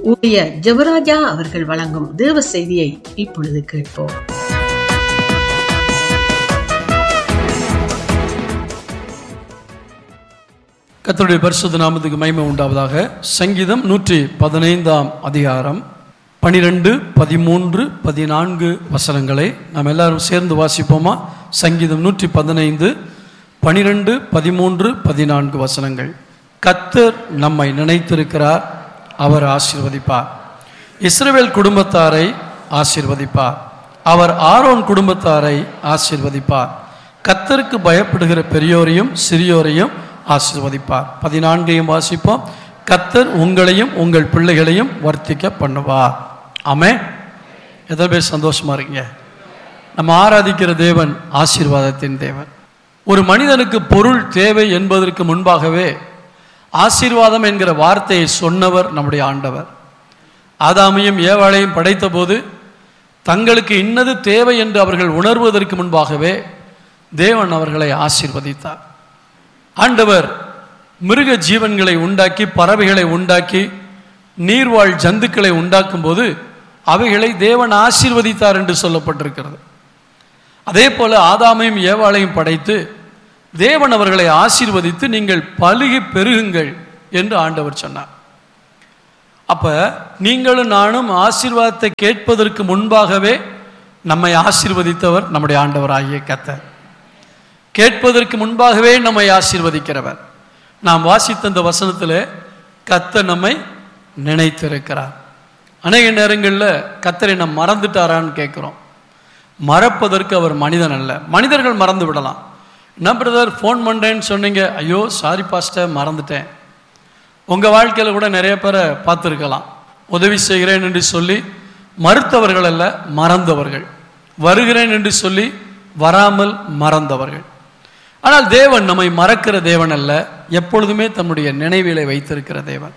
ஊழிய ஜெபராஜா அவர்கள் வழங்கும் தேவ செய்தியை இப்பொழுது கேட்போம் கர்த்தருடைய பரிசுத்த நாமத்துக்கு மகிமை உண்டாவதாக சங்கீதம் நூற்றி பதினைந்தாம் அதிகாரம் பனிரெண்டு பதிமூன்று பதினான்கு வசனங்களை நாம் எல்லாரும் சேர்ந்து வாசிப்போமா சங்கீதம் நூற்றி பதினைந்து பனிரெண்டு பதிமூன்று பதினான்கு வசனங்கள் கத்தர் நம்மை நினைத்திருக்கிறார் அவர் ஆசீர்வதிப்பார் இஸ்ரவேல் குடும்பத்தாரை ஆசீர்வதிப்பார் அவர் ஆரோன் குடும்பத்தாரை ஆசீர்வதிப்பார் கத்தருக்கு பயப்படுகிற பெரியோரையும் சிறியோரையும் ஆசீர்வதிப்பார் பதினான்கையும் வாசிப்போம் கத்தர் உங்களையும் உங்கள் பிள்ளைகளையும் வர்த்திக்க பண்ணுவார் ஆமே எத்தனை பேர் சந்தோஷமா இருக்கீங்க நம்ம ஆராதிக்கிற தேவன் ஆசீர்வாதத்தின் தேவன் ஒரு மனிதனுக்கு பொருள் தேவை என்பதற்கு முன்பாகவே ஆசீர்வாதம் என்கிற வார்த்தையை சொன்னவர் நம்முடைய ஆண்டவர் ஆதாமையும் ஏவாளையும் படைத்தபோது தங்களுக்கு இன்னது தேவை என்று அவர்கள் உணர்வதற்கு முன்பாகவே தேவன் அவர்களை ஆசீர்வதித்தார் ஆண்டவர் மிருக ஜீவன்களை உண்டாக்கி பறவைகளை உண்டாக்கி நீர்வாழ் ஜந்துக்களை உண்டாக்கும் போது அவைகளை தேவன் ஆசீர்வதித்தார் என்று சொல்லப்பட்டிருக்கிறது அதே போல ஆதாமையும் ஏவாளையும் படைத்து தேவன் அவர்களை ஆசீர்வதித்து நீங்கள் பலுகி பெருகுங்கள் என்று ஆண்டவர் சொன்னார் அப்ப நீங்களும் நானும் ஆசீர்வாதத்தை கேட்பதற்கு முன்பாகவே நம்மை ஆசீர்வதித்தவர் நம்முடைய ஆண்டவர் ஆகிய கத்தர் கேட்பதற்கு முன்பாகவே நம்மை ஆசீர்வதிக்கிறவர் நாம் வாசித்த இந்த வசனத்தில் கத்த நம்மை நினைத்திருக்கிறார் அநேக நேரங்களில் கத்தரை நம்ம மறந்துட்டாரான்னு கேட்குறோம் மறப்பதற்கு அவர் மனிதன் அல்ல மனிதர்கள் மறந்து விடலாம் என்ன பிரதர் ஃபோன் பண்ணுறேன்னு சொன்னீங்க ஐயோ சாரி பாஸ்டர் மறந்துட்டேன் உங்கள் வாழ்க்கையில் கூட நிறைய பேரை பார்த்துருக்கலாம் உதவி செய்கிறேன் என்று சொல்லி மறுத்தவர்கள் அல்ல மறந்தவர்கள் வருகிறேன் என்று சொல்லி வராமல் மறந்தவர்கள் ஆனால் தேவன் நம்மை மறக்கிற தேவன் அல்ல எப்பொழுதுமே தம்முடைய நினைவிலை வைத்திருக்கிற தேவன்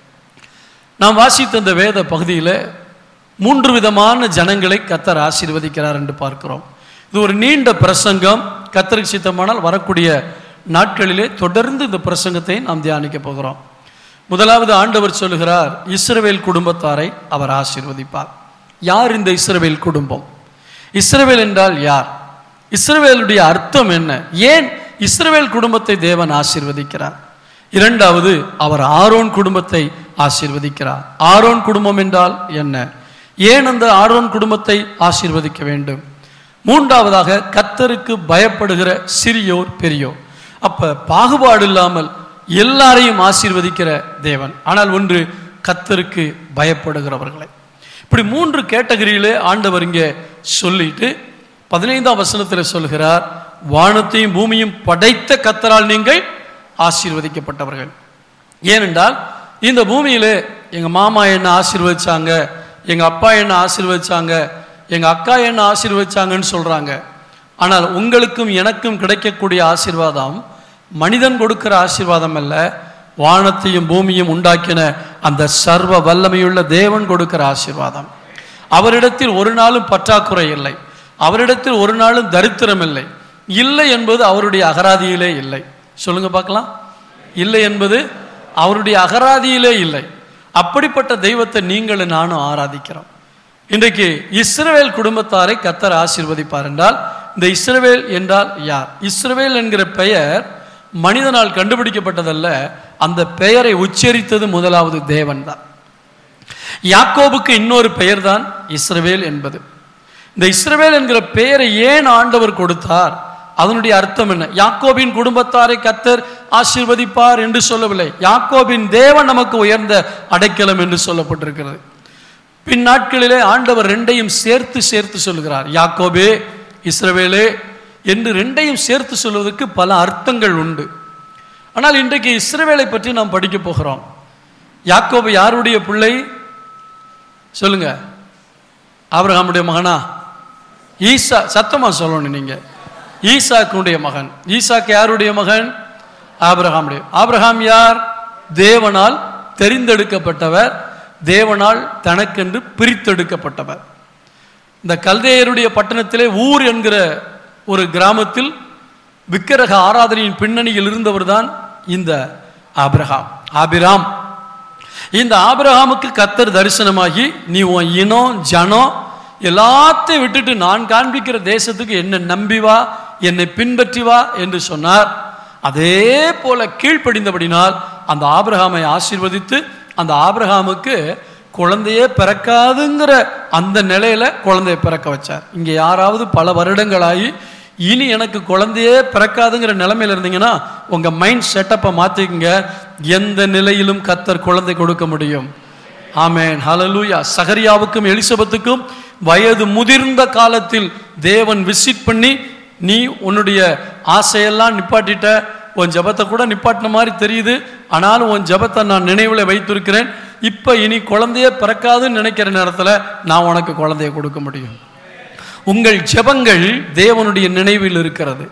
நாம் வாசித்த இந்த வேத பகுதியில் மூன்று விதமான ஜனங்களை கத்தர் ஆசீர்வதிக்கிறார் என்று பார்க்கிறோம் இது ஒரு நீண்ட பிரசங்கம் கத்தருக்கு சித்தமானால் வரக்கூடிய நாட்களிலே தொடர்ந்து இந்த பிரசங்கத்தை நாம் தியானிக்க போகிறோம் முதலாவது ஆண்டவர் சொல்லுகிறார் இஸ்ரவேல் குடும்பத்தாரை அவர் ஆசீர்வதிப்பார் யார் இந்த இஸ்ரவேல் குடும்பம் இஸ்ரவேல் என்றால் யார் இஸ்ரவேலுடைய அர்த்தம் என்ன ஏன் இஸ்ரவேல் குடும்பத்தை தேவன் ஆசீர்வதிக்கிறார் இரண்டாவது அவர் ஆரோன் குடும்பத்தை ஆசீர்வதிக்கிறார் ஆரோன் குடும்பம் என்றால் என்ன ஏன் அந்த ஆரோன் குடும்பத்தை ஆசீர்வதிக்க வேண்டும் மூன்றாவதாக கத்தருக்கு பயப்படுகிற சிறியோர் பெரியோர் அப்ப பாகுபாடு இல்லாமல் எல்லாரையும் ஆசீர்வதிக்கிற தேவன் ஆனால் ஒன்று கத்தருக்கு பயப்படுகிறவர்களை இப்படி மூன்று கேட்டகரியிலே ஆண்டவர் இங்கே சொல்லிட்டு பதினைந்தாம் வசனத்தில் சொல்கிறார் வானத்தையும் பூமியும் படைத்த கத்தரால் நீங்கள் ஆசீர்வதிக்கப்பட்டவர்கள் ஏனென்றால் இந்த பூமியிலே எங்க மாமா என்ன ஆசீர்வதிச்சாங்க எங்க அப்பா என்ன ஆசீர்வதிச்சாங்க எங்க அக்கா என்ன ஆசீர்வதிச்சாங்கன்னு சொல்றாங்க ஆனால் உங்களுக்கும் எனக்கும் கிடைக்கக்கூடிய ஆசீர்வாதம் மனிதன் கொடுக்கிற ஆசீர்வாதம் அல்ல வானத்தையும் பூமியும் உண்டாக்கின அந்த சர்வ வல்லமையுள்ள தேவன் கொடுக்கிற ஆசீர்வாதம் அவரிடத்தில் ஒரு நாளும் பற்றாக்குறை இல்லை அவரிடத்தில் ஒரு நாளும் தரித்திரம் இல்லை இல்லை என்பது அவருடைய அகராதியிலே இல்லை சொல்லுங்க பார்க்கலாம் இல்லை என்பது அவருடைய அகராதியிலே இல்லை அப்படிப்பட்ட தெய்வத்தை நீங்களும் நானும் ஆராதிக்கிறோம் இன்றைக்கு இஸ்ரவேல் குடும்பத்தாரை கத்தர் ஆசீர்வதிப்பார் என்றால் இந்த இஸ்ரவேல் என்றால் யார் இஸ்ரவேல் என்கிற பெயர் மனிதனால் கண்டுபிடிக்கப்பட்டதல்ல அந்த பெயரை உச்சரித்தது முதலாவது தேவன் தான் யாக்கோபுக்கு இன்னொரு பெயர் தான் இஸ்ரவேல் என்பது இந்த இஸ்ரவேல் என்கிற பெயரை ஏன் ஆண்டவர் கொடுத்தார் அதனுடைய அர்த்தம் என்ன யாக்கோபின் குடும்பத்தாரை கத்தர் ஆசீர்வதிப்பார் என்று சொல்லவில்லை யாக்கோபின் தேவன் நமக்கு உயர்ந்த அடைக்கலம் என்று சொல்லப்பட்டிருக்கிறது பின் நாட்களிலே ஆண்டவர் ரெண்டையும் சேர்த்து சேர்த்து சொல்கிறார் யாக்கோபே இஸ்ரவேலே என்று ரெண்டையும் சேர்த்து சொல்வதற்கு பல அர்த்தங்கள் உண்டு ஆனால் இன்றைக்கு இஸ்ரவேலை பற்றி நாம் படிக்க போகிறோம் யாக்கோபு யாருடைய பிள்ளை சொல்லுங்க ஆபிரகாமுடைய மகனா ஈசா சத்தமா சொல்லணும் நீங்க ஈசாக்குடைய மகன் ஈசாக்கு யாருடைய மகன் ஆபிரகாமுடைய ஆபிரகாம் யார் தேவனால் தெரிந்தெடுக்கப்பட்டவர் தேவனால் தனக்கென்று பிரித்தெடுக்கப்பட்டவர் இந்த கல்தேயருடைய பட்டணத்திலே ஊர் என்கிற ஒரு கிராமத்தில் விக்கிரக ஆராதனையின் பின்னணியில் இருந்தவர் தான் இந்த ஆபிரகாம் ஆபிராம் இந்த ஆபிரகாமுக்கு கத்தர் தரிசனமாகி நீ உன் இனம் ஜனம் எல்லாத்தையும் விட்டுட்டு நான் காண்பிக்கிற தேசத்துக்கு என்னை நம்பி வா என்னை பின்பற்றி வா என்று சொன்னார் அதே போல கீழ்ப்படிந்தபடினால் அந்த ஆபிரகாமை ஆசீர்வதித்து அந்த ஆபிரகாமுக்கு குழந்தையே பிறக்காதுங்கிற அந்த நிலையில குழந்தையை பிறக்க வச்சார் இங்க யாராவது பல வருடங்களாகி இனி எனக்கு குழந்தையே பிறக்காதுங்கிற நிலைமையில இருந்தீங்கன்னா உங்க மைண்ட் செட்டப்பை மாத்திக்கங்க எந்த நிலையிலும் கத்தர் குழந்தை கொடுக்க முடியும் ஆமென் ஹalleluya சகரியாவுக்கும் எலிசபெத்துக்கும் வயது முதிர்ந்த காலத்தில் தேவன் விசிட் பண்ணி நீ உன்னுடைய ஆசையெல்லாம் நிப்பாட்டிட்ட உன் ஜெபத்தை கூட நிப்பாட்டின மாதிரி தெரியுது ஆனாலும் உன் ஜெபத்தை நான் நினைவில் வைத்திருக்கிறேன் இப்போ இனி குழந்தையே பிறக்காதுன்னு நினைக்கிற நேரத்தில் நான் உனக்கு குழந்தைய கொடுக்க முடியும் உங்கள் ஜெபங்கள் தேவனுடைய நினைவில் இருக்கிறது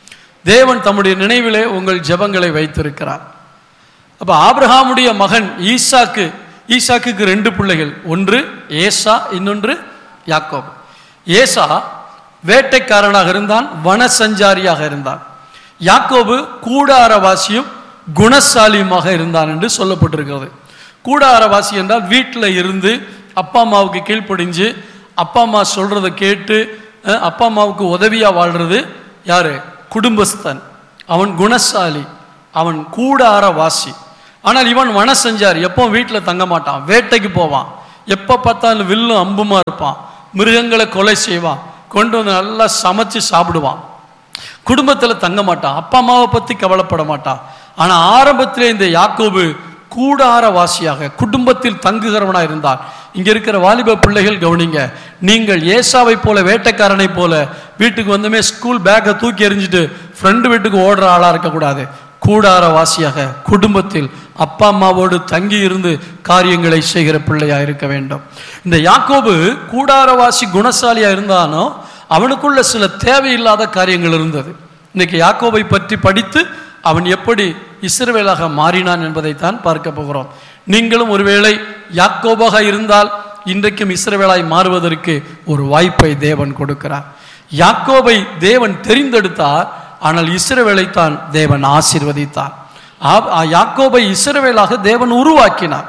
தேவன் தம்முடைய நினைவிலே உங்கள் ஜெபங்களை வைத்திருக்கிறார் அப்ப ஆபிரகாமுடைய மகன் ஈசாக்கு ஈசாக்குக்கு ரெண்டு பிள்ளைகள் ஒன்று ஏசா இன்னொன்று யாக்கோப் ஏசா வேட்டைக்காரனாக இருந்தான் வனசஞ்சாரியாக இருந்தான் யாக்கோபு கூடாரவாசியும் குணசாலியுமாக இருந்தான் என்று சொல்லப்பட்டிருக்கிறது கூடாரவாசி என்றால் வீட்டில் இருந்து அப்பா அம்மாவுக்கு கீழ்ப்படிஞ்சு அப்பா அம்மா சொல்றதை கேட்டு அஹ், அப்பா அம்மாவுக்கு உதவியா வாழ்றது யாரு குடும்பஸ்தன் அவன் குணசாலி அவன் கூடாரவாசி ஆனால் இவன் வனசஞ்சாரி எப்போ வீட்டில் தங்க மாட்டான் வேட்டைக்கு போவான் எப்போ பார்த்தாலும் வில்லும் அம்புமா இருப்பான் மிருகங்களை கொலை செய்வான் கொண்டு வந்து நல்லா சமைச்சு சாப்பிடுவான் குடும்பத்தில் தங்க மாட்டான் அப்பா அம்மாவை பற்றி கவலைப்பட மாட்டான் ஆனால் ஆரம்பத்திலே இந்த யாக்கோபு கூடாரவாசியாக குடும்பத்தில் தங்குகிறவனா இருந்தார் இங்க இருக்கிற வாலிப பிள்ளைகள் கவனிங்க நீங்கள் ஏசாவை போல வேட்டைக்காரனை போல வீட்டுக்கு வந்துமே ஸ்கூல் பேக்கை தூக்கி எறிஞ்சிட்டு ஃப்ரெண்டு வீட்டுக்கு ஓடுற ஆளா இருக்கக்கூடாது கூடாரவாசியாக குடும்பத்தில் அப்பா அம்மாவோடு தங்கி இருந்து காரியங்களை செய்கிற பிள்ளையா இருக்க வேண்டும் இந்த யாக்கோபு கூடாரவாசி குணசாலியா இருந்தானோ அவனுக்குள்ள சில தேவையில்லாத காரியங்கள் இருந்தது இன்னைக்கு யாக்கோபை பற்றி படித்து அவன் எப்படி இஸ்ரவேலாக மாறினான் என்பதைத்தான் பார்க்க போகிறோம் நீங்களும் ஒருவேளை யாக்கோபாக இருந்தால் இன்றைக்கும் இஸ்ரவேலாய் மாறுவதற்கு ஒரு வாய்ப்பை தேவன் கொடுக்கிறார் யாக்கோபை தேவன் தெரிந்தெடுத்தார் ஆனால் இஸ்ரவேலைத்தான் தேவன் ஆசீர்வதித்தார் ஆ- ஆ- யாக்கோபை இஸ்ரவேலாக தேவன் உருவாக்கினார்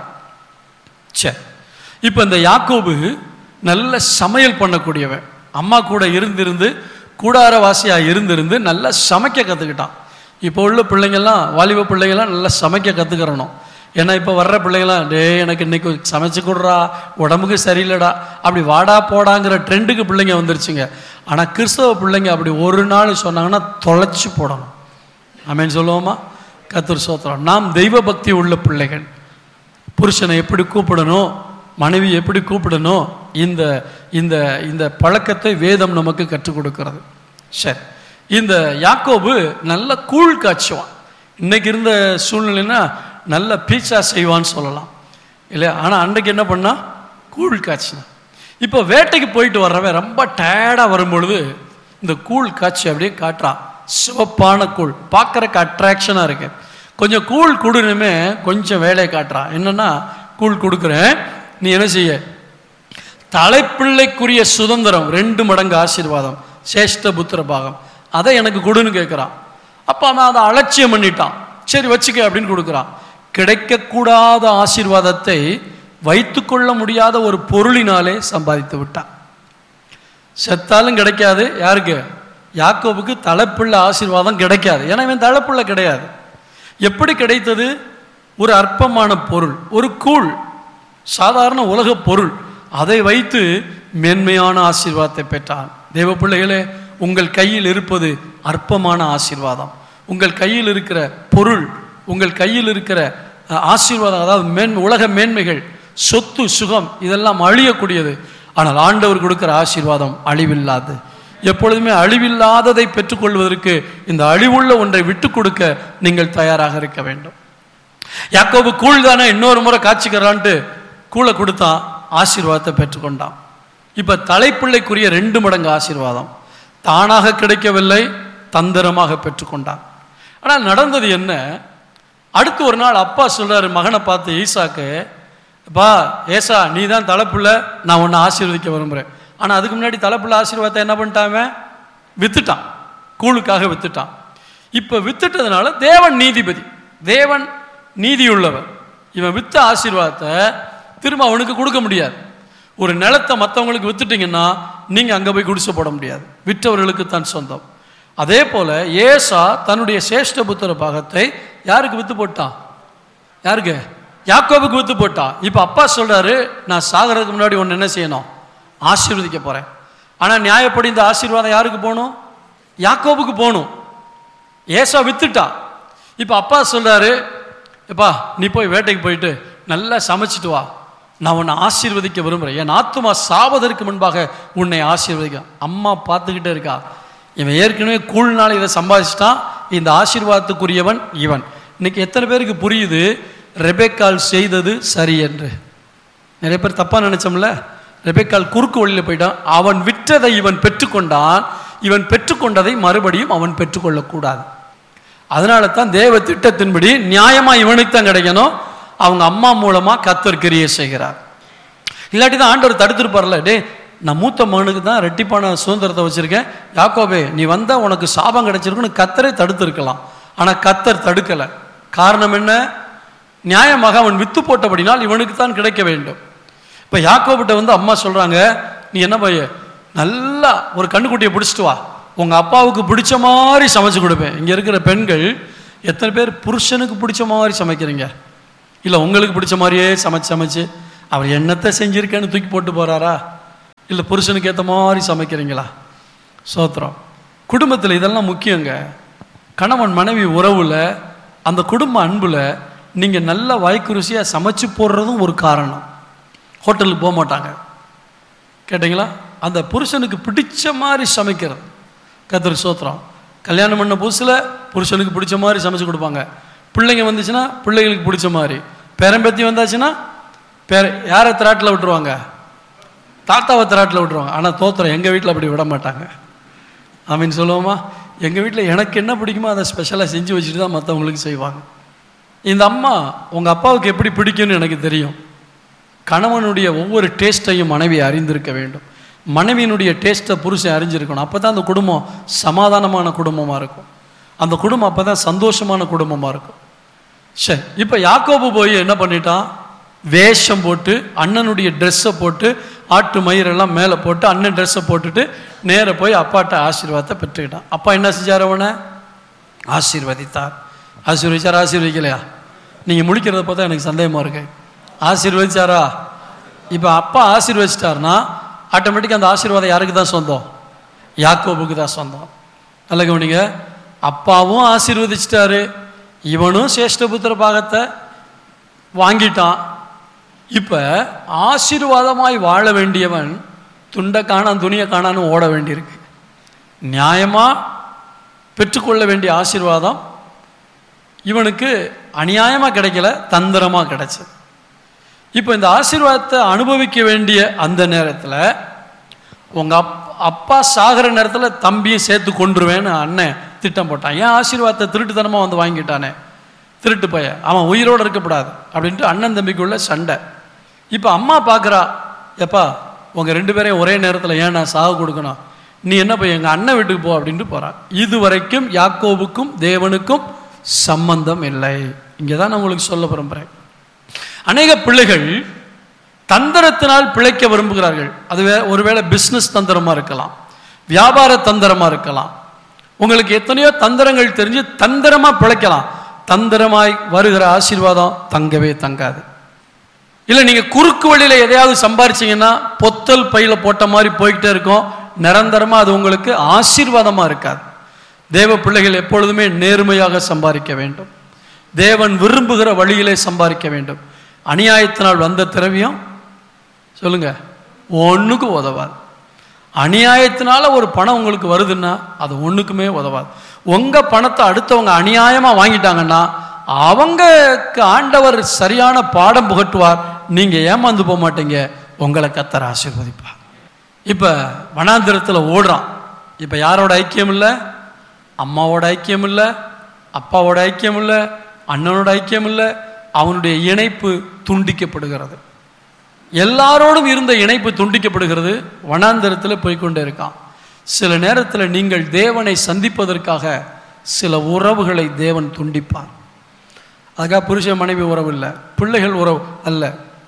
சரி இப்போ இந்த யாக்கோபு நல்ல சமையல் பண்ணக்கூடியவன் அம்மா கூட இருந்திருந்து கூடாரவாசியாக இருந்திருந்து நல்லா சமைக்க கற்றுக்கிட்டான் இப்போ உள்ள பிள்ளைங்கள்லாம் வாலிப பிள்ளைங்கள்லாம் நல்லா சமைக்க கற்றுக்கிறணும் ஏன்னா இப்போ வர்ற பிள்ளைங்களாம் டே எனக்கு இன்னைக்கு சமைச்சு கொடுறா உடம்புக்கு சரியில்லைடா அப்படி வாடா போடாங்கிற ட்ரெண்டுக்கு பிள்ளைங்க வந்துருச்சுங்க ஆனால் கிறிஸ்தவ பிள்ளைங்க அப்படி ஒரு நாள் சொன்னாங்கன்னா தொலைச்சு போடணும் ஆமென் சொல்லுவோமா கத்தர் சோத்திரம் நாம் தெய்வ பக்தி உள்ள பிள்ளைகள் புருஷனை எப்படி கூப்பிடணும் மனைவி எப்படி கூப்பிடணும் இந்த இந்த இந்த பழக்கத்தை வேதம் நமக்கு கற்றுக் கொடுக்கிறது சரி இந்த யாக்கோபு நல்ல கூழ் காய்ச்சுவான் இன்னைக்கு இருந்த சூழ்நிலைன்னா நல்ல பீட்சா செய்வான்னு சொல்லலாம் இல்லையா ஆனால் அன்றைக்கு என்ன பண்ணா கூழ் காய்ச்சினான் இப்போ வேட்டைக்கு போயிட்டு வர்றவன் ரொம்ப டயர்டாக வரும்பொழுது இந்த கூழ் காய்ச்சி அப்படியே காட்டுறான் சிவப்பான கூழ் பார்க்கறக்கு அட்ராக்ஷனாக இருக்கு கொஞ்சம் கூழ் கொடுனுமே கொஞ்சம் வேலையை காட்டுறான் என்னன்னா கூழ் கொடுக்குறேன் நீ என்ன செய்ய தலைப்பிள்ளைக்குரிய சுதந்திரம் ரெண்டு மடங்கு ஆசீர்வாதம் சேஷ்ட புத்திர பாகம் அதை எனக்கு கொடுன்னு கேட்குறான் அப்போ அவன் அதை அலட்சியம் பண்ணிட்டான் சரி வச்சுக்க அப்படின்னு கொடுக்குறான் கிடைக்கக்கூடாத ஆசீர்வாதத்தை வைத்துக்கொள்ள முடியாத ஒரு பொருளினாலே சம்பாதித்து விட்டான் செத்தாலும் கிடைக்காது யாருக்கு யாக்கோபுக்கு தலைப்புள்ள ஆசீர்வாதம் கிடைக்காது ஏன்னா இவன் தலைப்புள்ள கிடையாது எப்படி கிடைத்தது ஒரு அற்பமான பொருள் ஒரு கூழ் சாதாரண உலக பொருள் அதை வைத்து மேன்மையான ஆசீர்வாதத்தை பெற்றான் தேவ பிள்ளைகளே உங்கள் கையில் இருப்பது அற்பமான ஆசீர்வாதம் உங்கள் கையில் இருக்கிற பொருள் உங்கள் கையில் இருக்கிற அஹ், ஆசீர்வாதம் அதாவது மேன் உலக மேன்மைகள் சொத்து சுகம் இதெல்லாம் அழியக்கூடியது ஆனால் ஆண்டவர் கொடுக்கிற ஆசீர்வாதம் அழிவில்லாது எப்பொழுதுமே அழிவில்லாததை பெற்றுக்கொள்வதற்கு இந்த அழிவுள்ள ஒன்றை விட்டு கொடுக்க நீங்கள் தயாராக இருக்க வேண்டும் யாக்கோபு கூழ் தானே இன்னொரு முறை காய்ச்சிக்கிறான்ட்டு கூழை கொடுத்தான் ஆசீர்வாதத்தை பெற்றுக்கொண்டான் இப்ப தலைப்பிள்ளைக்குரிய ரெண்டு மடங்கு ஆசீர்வாதம் தானாக கிடைக்கவில்லை தந்திரமாக பெற்றுக்கொண்டான் ஆனால் நடந்தது என்ன அடுத்து ஒரு நாள் அப்பா சொல்றாரு மகனை பார்த்து ஈசாக்கு பா ஏசா நீ தான் தலைப்புள்ள நான் உன்னை ஆசீர்வதிக்க விரும்புகிறேன் ஆனால் அதுக்கு முன்னாடி தலைப்புள்ள ஆசீர்வாதத்தை என்ன பண்ணிட்டான் வித்துட்டான் கூழுக்காக வித்துட்டான் இப்போ வித்துட்டதுனால தேவன் நீதிபதி தேவன் நீதியுள்ளவர் இவன் வித்த ஆசீர்வாதத்தை திரும்ப அவனுக்கு கொடுக்க முடியாது ஒரு நிலத்தை மற்றவங்களுக்கு வித்துட்டீங்கன்னா நீங்கள் அங்கே போய் குடிசை போட முடியாது விற்றவர்களுக்கு தான் சொந்தம் அதே போல ஏசா தன்னுடைய சேஷ்ட புத்திர பாகத்தை யாருக்கு வித்து போட்டான் யாருக்கு யாக்கோபுக்கு வித்து போட்டான் இப்போ அப்பா சொல்றாரு நான் சாகிறதுக்கு முன்னாடி ஒன்று என்ன செய்யணும் ஆசீர்வதிக்க போறேன் ஆனால் நியாயப்படி இந்த ஆசீர்வாதம் யாருக்கு போகணும் யாக்கோபுக்கு போகணும் ஏசா வித்துட்டான் இப்போ அப்பா சொல்றாரு எப்பா நீ போய் வேட்டைக்கு போயிட்டு நல்லா சமைச்சிட்டு வா நான் உன்னை ஆசீர்வதிக்க விரும்புகிறேன் என் ஆத்துமா சாவதற்கு முன்பாக உன்னை ஆசீர்வதிக்க அம்மா பார்த்துக்கிட்டே இருக்கா இவன் ஏற்கனவே கூழ்நாள் இதை சம்பாதிச்சிட்டான் இந்த ஆசீர்வாதத்துக்குரியவன் இவன் இன்னைக்கு எத்தனை பேருக்கு புரியுது ரெபேக்கால் செய்தது சரி என்று நிறைய பேர் தப்பாக நினைச்சோம்ல ரெபேக்கால் குறுக்கு வழியில் போயிட்டான் அவன் விற்றதை இவன் பெற்றுக்கொண்டான் இவன் பெற்றுக்கொண்டதை மறுபடியும் அவன் பெற்றுக்கொள்ளக்கூடாது அதனால தான் தேவ திட்டத்தின்படி நியாயமா இவனுக்கு தான் கிடைக்கணும் அவங்க அம்மா மூலமா கத்தர் கிரியை செய்கிறார் இல்லாட்டி தான் ஆண்டவர் தடுத்துருப்பார்ல டே நான் மூத்த மகனுக்கு தான் ரெட்டிப்பான சுதந்திரத்தை வச்சிருக்கேன் யாக்கோபே நீ வந்தா உனக்கு சாபம் கிடைச்சிருக்குன்னு கத்தரே தடுத்திருக்கலாம் ஆனா கத்தர் தடுக்கல காரணம் என்ன நியாயமாக அவன் வித்து போட்டபடினால் இவனுக்கு தான் கிடைக்க வேண்டும் இப்போ யாக்கோபிட்ட வந்து அம்மா சொல்றாங்க நீ என்ன பைய நல்லா ஒரு கண்ணுக்குட்டியை பிடிச்சிட்டு வா உங்க அப்பாவுக்கு பிடிச்ச மாதிரி சமைச்சு கொடுப்பேன் இங்க இருக்கிற பெண்கள் எத்தனை பேர் புருஷனுக்கு பிடிச்ச மாதிரி சமைக்கிறீங்க இல்லை உங்களுக்கு பிடிச்ச மாதிரியே சமைச்சு சமைச்சு அவர் என்னத்தை செஞ்சிருக்கேன்னு தூக்கி போட்டு போறாரா இல்லை புருஷனுக்கு ஏற்ற மாதிரி சமைக்கிறீங்களா சோத்திரம் குடும்பத்தில் இதெல்லாம் முக்கியங்க கணவன் மனைவி உறவுல அந்த குடும்ப அன்புல நீங்க நல்ல வாய்க்கு ருசியா சமைச்சு போடுறதும் ஒரு காரணம் ஹோட்டலுக்கு போக மாட்டாங்க கேட்டிங்களா அந்த புருஷனுக்கு பிடிச்ச மாதிரி சமைக்கிறது கத்திரி சோத்திரம் கல்யாணம் பண்ண புதுசில் புருஷனுக்கு பிடிச்ச மாதிரி சமைச்சு கொடுப்பாங்க பிள்ளைங்க வந்துச்சுன்னா பிள்ளைகளுக்கு பிடிச்ச மாதிரி பேரம்பேத்தி வந்தாச்சுன்னா பேர யாரை திராட்டில் விட்டுருவாங்க தாத்தாவை திராட்டில் விட்டுருவாங்க ஆனால் தோத்திரம் எங்கள் வீட்டில் அப்படி விட மாட்டாங்க ஆமீன் சொல்லுவோமா எங்கள் வீட்டில் எனக்கு என்ன பிடிக்குமோ அதை ஸ்பெஷலாக செஞ்சு வச்சுட்டு தான் மற்றவங்களுக்கு செய்வாங்க இந்த அம்மா உங்கள் அப்பாவுக்கு எப்படி பிடிக்கும்னு எனக்கு தெரியும் கணவனுடைய ஒவ்வொரு டேஸ்ட்டையும் மனைவி அறிந்திருக்க வேண்டும் மனைவியினுடைய டேஸ்ட்டை புருஷன் அறிஞ்சிருக்கணும் அப்போ தான் அந்த குடும்பம் சமாதானமான குடும்பமாக இருக்கும் அந்த குடும்பம் அப்போ தான் சந்தோஷமான குடும்பமாக இருக்கும் சரி இப்போ யாக்கோபு போய் என்ன பண்ணிட்டான் வேஷம் போட்டு அண்ணனுடைய ட்ரெஸ்ஸை போட்டு ஆட்டு மயிரெல்லாம் மேலே போட்டு அண்ணன் ட்ரெஸ்ஸை போட்டுட்டு நேர போய் அப்பாட்ட ஆசீர்வாதத்தை பெற்றுக்கிட்டான் அப்பா என்ன செஞ்சார் அவனை ஆசீர்வதித்தார் ஆசீர்வதிச்சார் ஆசீர்வதிக்கலையா நீங்கள் முடிக்கிறத பார்த்தா எனக்கு சந்தேகமாக இருக்கு ஆசீர்வதிச்சாரா இப்போ அப்பா ஆசீர்வதிச்சிட்டாருன்னா ஆட்டோமேட்டிக்காக அந்த ஆசீர்வாதம் யாருக்கு தான் சொந்தம் யாக்கோபுக்கு தான் சொந்தம் நல்ல கவனிங்க அப்பாவும் ஆசீர்வதிச்சிட்டாரு இவனும் சேஷ்டபுத்திர பாகத்தை வாங்கிட்டான் இப்போ ஆசீர்வாதமாய் வாழ வேண்டியவன் துண்டை காணான் துணியை காணான்னு ஓட வேண்டியிருக்கு நியாயமாக பெற்றுக்கொள்ள வேண்டிய ஆசீர்வாதம் இவனுக்கு அநியாயமாக கிடைக்கல தந்திரமாக கிடைச்சது இப்போ இந்த ஆசீர்வாதத்தை அனுபவிக்க வேண்டிய அந்த நேரத்தில் உங்கள் அப் அப்பா சாகிற நேரத்தில் தம்பியை சேர்த்து கொண்டுருவேன்னு அண்ணன் திட்டம் போட்டான் ஏன் ஆசீர்வாதத்தை திருட்டுத்தனமாக வந்து வாங்கிட்டானே திருட்டு பைய அவன் உயிரோடு இருக்கக்கூடாது அப்படின்ட்டு அண்ணன் தம்பிக்குள்ள சண்டை இப்போ அம்மா பார்க்குறா எப்பா உங்கள் ரெண்டு பேரையும் ஒரே நேரத்தில் ஏன் நான் சாகு கொடுக்கணும் நீ என்ன போய் எங்கள் அண்ணன் வீட்டுக்கு போ அப்படின்ட்டு போகிறான் இது வரைக்கும் யாக்கோவுக்கும் தேவனுக்கும் சம்பந்தம் இல்லை இங்கே தான் நான் உங்களுக்கு சொல்ல விரும்புகிறேன் அநேக பிள்ளைகள் தந்திரத்தினால் பிழைக்க விரும்புகிறார்கள் அது வே- ஒருவேளை பிஸ்னஸ் தந்திரமா இருக்கலாம் வியாபார தந்திரமா இருக்கலாம் உங்களுக்கு எத்தனையோ தந்திரங்கள் தெரிஞ்சு தந்திரமா பிழைக்கலாம் தந்திரமாய் வருகிற ஆசீர்வாதம் தங்கவே தங்காது இல்லை நீங்க குறுக்கு வழியில எதையாவது சம்பாரிச்சீங்கன்னா பொத்தல் பையில போட்ட மாதிரி போய்கிட்டே இருக்கும் நிரந்தரமா அது உங்களுக்கு ஆசீர்வாதமா இருக்காது தேவ பிள்ளைகள் எப்பொழுதுமே நேர்மையாக சம்பாதிக்க வேண்டும் தேவன் விரும்புகிற வழியிலே சம்பாதிக்க வேண்டும் அநியாயத்தினால் வந்த திரவியம் சொல்லுங்க ஒண்ணுக்கும் உதவாது அநியாயத்தினால ஒரு பணம் உங்களுக்கு வருதுன்னா அது ஒண்ணுக்குமே உதவாது உங்க பணத்தை அடுத்தவங்க அநியாயமா வாங்கிட்டாங்கன்னா அவங்களுக்கு ஆண்டவர் சரியான பாடம் புகட்டுவார் நீங்க ஏமாந்து போக மாட்டீங்க உங்களை கத்தர் ஆசீர்வதிப்பார் இப்ப வனாந்திரத்தில் ஓடுறான் இப்ப யாரோட ஐக்கியம் இல்லை அம்மாவோட ஐக்கியம் இல்லை அப்பாவோட ஐக்கியம் இல்லை அண்ணனோட ஐக்கியம் இல்லை அவனுடைய இணைப்பு துண்டிக்கப்படுகிறது எல்லாரோடும் இருந்த இணைப்பு துண்டிக்கப்படுகிறது வனாந்தரத்தில் போய்க்கொண்டே இருக்கான் சில நேரத்தில் நீங்கள் தேவனை சந்திப்பதற்காக சில உறவுகளை தேவன் துண்டிப்பார் அதுக்காக புருஷன் மனைவி உறவு இல்லை பிள்ளைகள் உறவு அல்ல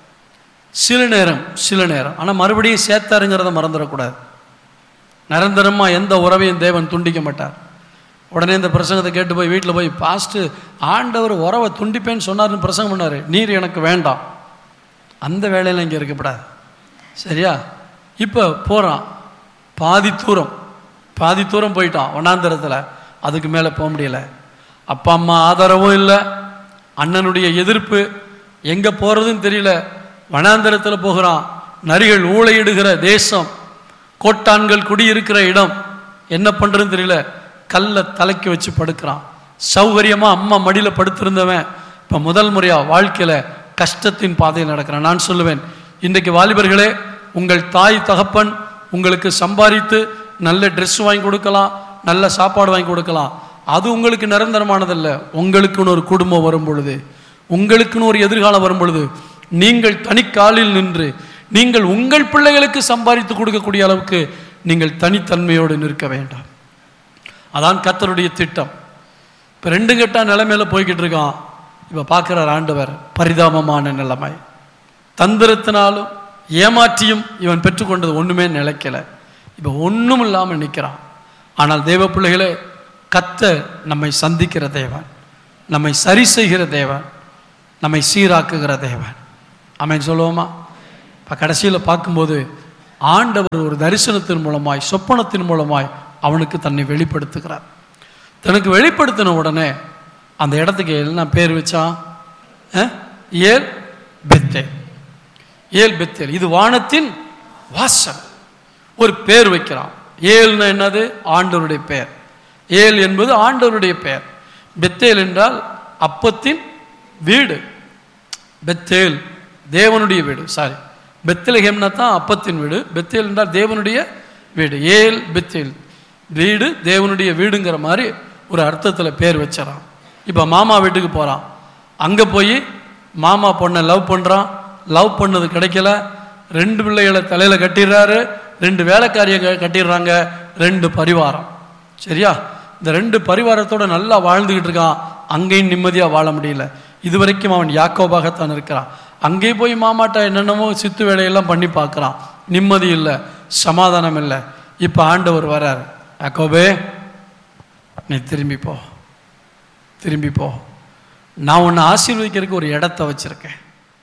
சில நேரம் சில நேரம் ஆனால் மறுபடியும் சேர்த்தாருங்கிறத மறந்துடக்கூடாது நிரந்தரமாக எந்த உறவையும் தேவன் துண்டிக்க மாட்டார் உடனே இந்த பிரசங்கத்தை கேட்டு போய் வீட்டில் போய் பாஸ்ட்டு ஆண்டவர் உறவை துண்டிப்பேன்னு சொன்னார்னு பிரசங்கம் பண்ணார் நீர் எனக்கு வேண்டாம் அந்த வேலையில் இங்கே இருக்கப்படாது சரியா இப்போ போகிறான் பாதி தூரம் பாதி தூரம் போயிட்டான் வனாந்தரத்தில் அதுக்கு மேலே போக முடியல அப்பா அம்மா ஆதரவும் இல்லை அண்ணனுடைய எதிர்ப்பு எங்கே போகிறதுன்னு தெரியல வனாந்தரத்தில் போகிறான் நரிகள் ஊழையிடுகிற தேசம் கோட்டான்கள் குடியிருக்கிற இடம் என்ன பண்ணுறதுன்னு தெரியல கல்லை தலைக்கு வச்சு படுக்கிறான் சௌகரியமாக அம்மா மடியில் படுத்திருந்தவன் இப்போ முதல் முறையாக வாழ்க்கையில் கஷ்டத்தின் பாதையில் நடக்கிறான் நான் சொல்லுவேன் இன்றைக்கு வாலிபர்களே உங்கள் தாய் தகப்பன் உங்களுக்கு சம்பாதித்து நல்ல ட்ரெஸ் வாங்கி கொடுக்கலாம் நல்ல சாப்பாடு வாங்கி கொடுக்கலாம் அது உங்களுக்கு நிரந்தரமானதல்ல உங்களுக்குன்னு ஒரு குடும்பம் வரும் பொழுது உங்களுக்குன்னு ஒரு எதிர்காலம் வரும் பொழுது நீங்கள் தனிக்காலில் நின்று நீங்கள் உங்கள் பிள்ளைகளுக்கு சம்பாதித்து கொடுக்கக்கூடிய அளவுக்கு நீங்கள் தனித்தன்மையோடு நிற்க வேண்டாம் அதான் கத்தருடைய திட்டம் இப்போ ரெண்டு கெட்டா நிலைமையில போய்கிட்டு இருக்கான் இப்போ பார்க்குறார் ஆண்டவர் பரிதாபமான நிலைமை தந்திரத்தினாலும் ஏமாற்றியும் இவன் பெற்றுக்கொண்டது ஒன்றுமே நிலைக்கல இப்போ ஒன்றும் இல்லாமல் நிற்கிறான் ஆனால் தேவ பிள்ளைகளே கத்த நம்மை சந்திக்கிற தேவன் நம்மை சரி செய்கிற தேவன் நம்மை சீராக்குகிற தேவன் அவன் சொல்லுவோமா இப்போ கடைசியில் பார்க்கும்போது ஆண்டவர் ஒரு தரிசனத்தின் மூலமாய் சொப்பனத்தின் மூலமாய் அவனுக்கு தன்னை வெளிப்படுத்துகிறார் தனக்கு வெளிப்படுத்தின உடனே அந்த இடத்துக்கு என்ன பேர் வச்சான் அஹ்? ஏல் பெத்தேல் ஏல் பெத்தேல் இது வானத்தின் வாசல் ஒரு பேர் வைக்கிறான் ஏல்னா என்னது ஆண்டவருடைய பெயர் ஏல் என்பது ஆண்டவருடைய பெயர் பெத்தேல் என்றால் அப்பத்தின் வீடு பெத்தேல் தேவனுடைய வீடு சாரி பெத்தலஹேம்னா தான் அப்பத்தின் வீடு பெத்தேல் என்றால் தேவனுடைய வீடு ஏல் பெத்தேல் வீடு தேவனுடைய வீடுங்கிற மாதிரி ஒரு அர்த்தத்தில் பேர் வச்சிடறான் இப்போ மாமா வீட்டுக்கு போகிறான் அங்கே போய் மாமா பொண்ணை லவ் பண்ணுறான் லவ் பண்ணது கிடைக்கல ரெண்டு பிள்ளைகளை தலையில் கட்டிடுறாரு ரெண்டு வேலைக்காரியை க- கட்டிடுறாங்க ரெண்டு பரிவாரம் சரியா இந்த ரெண்டு பரிவாரத்தோட நல்லா வாழ்ந்துக்கிட்டு இருக்கான் அங்கேயும் நிம்மதியாக வாழ முடியல இது வரைக்கும் அவன் யாக்கோபாகத்தான் இருக்கிறான் அங்கேயும் போய் மாமாட்டா என்னென்னமோ சித்து வேலையெல்லாம் பண்ணி பார்க்குறான் நிம்மதி இல்லை சமாதானம் இல்லை இப்போ ஆண்டவர் வரார் யாக்கோபே நீ திரும்பி போ திரும்பி போ நான் உன்னை ஆசீர்வதிக்கிறதுக்கு ஒரு இடத்த வச்சிருக்கேன்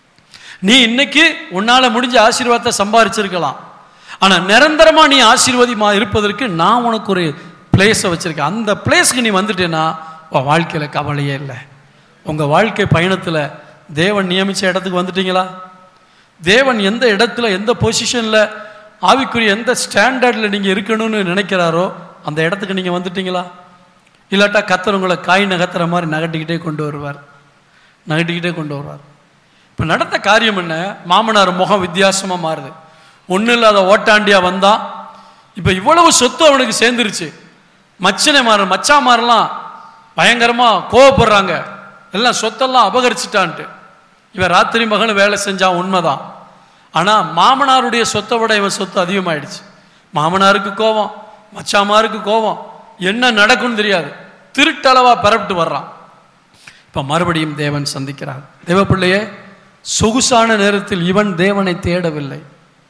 நீ இன்னைக்கு உன்னால முடிஞ்ச ஆசீர்வாதத்தை சம்பாரிச்சிருக்கலாம் ஆனா நிரந்தரமா நீ ஆசீர்வாதமா இருப்பதற்கு நான் உனக்கு ஒரு பிளேஸை வச்சிருக்கேன் அந்த பிளேஸ்க்கு நீ வந்துட்டேன்னா உன் வாழ்க்கையில கவலையே இல்லை உங்க வாழ்க்கை பயணத்துல தேவன் நியமிச்ச இடத்துக்கு வந்துட்டீங்களா தேவன் எந்த இடத்துல எந்த பொசிஷன்ல ஆவிக்குரிய எந்த ஸ்டாண்டர்டில் நீங்க இருக்கணும்னு நினைக்கிறாரோ அந்த இடத்துக்கு நீங்க வந்துட்டீங்களா இல்லாட்டா கத்தர் உங்களை காய் நகர்த்துற மாதிரி நகட்டிக்கிட்டே கொண்டு வருவார் நகட்டிக்கிட்டே கொண்டு வருவார் இப்போ நடந்த காரியம் என்ன மாமனார் முகம் வித்தியாசமா மாறுது ஒன்றும் இல்லாத ஓட்டாண்டியா வந்தான் இப்போ இவ்வளவு சொத்து அவனுக்கு சேர்ந்துருச்சு மச்சனை மாற மச்சா மாறலாம் பயங்கரமா கோவப்படுறாங்க எல்லாம் சொத்தெல்லாம் அபகரிச்சிட்டான்ட்டு இவன் ராத்திரி மகனும் வேலை செஞ்சான் உண்மைதான் ஆனா மாமனாருடைய சொத்தை விட இவன் சொத்து அதிகமாயிடுச்சு மாமனாருக்கு கோபம் மச்சாமாருக்கு கோபம் என்ன நடக்கும்னு தெரியாது திருட்டளவா பரப்பிட்டு வர்றான் இப்ப மறுபடியும் தேவன் சந்திக்கிறார் தேவப்பிள்ளையே சொகுசான நேரத்தில் இவன் தேவனை தேடவில்லை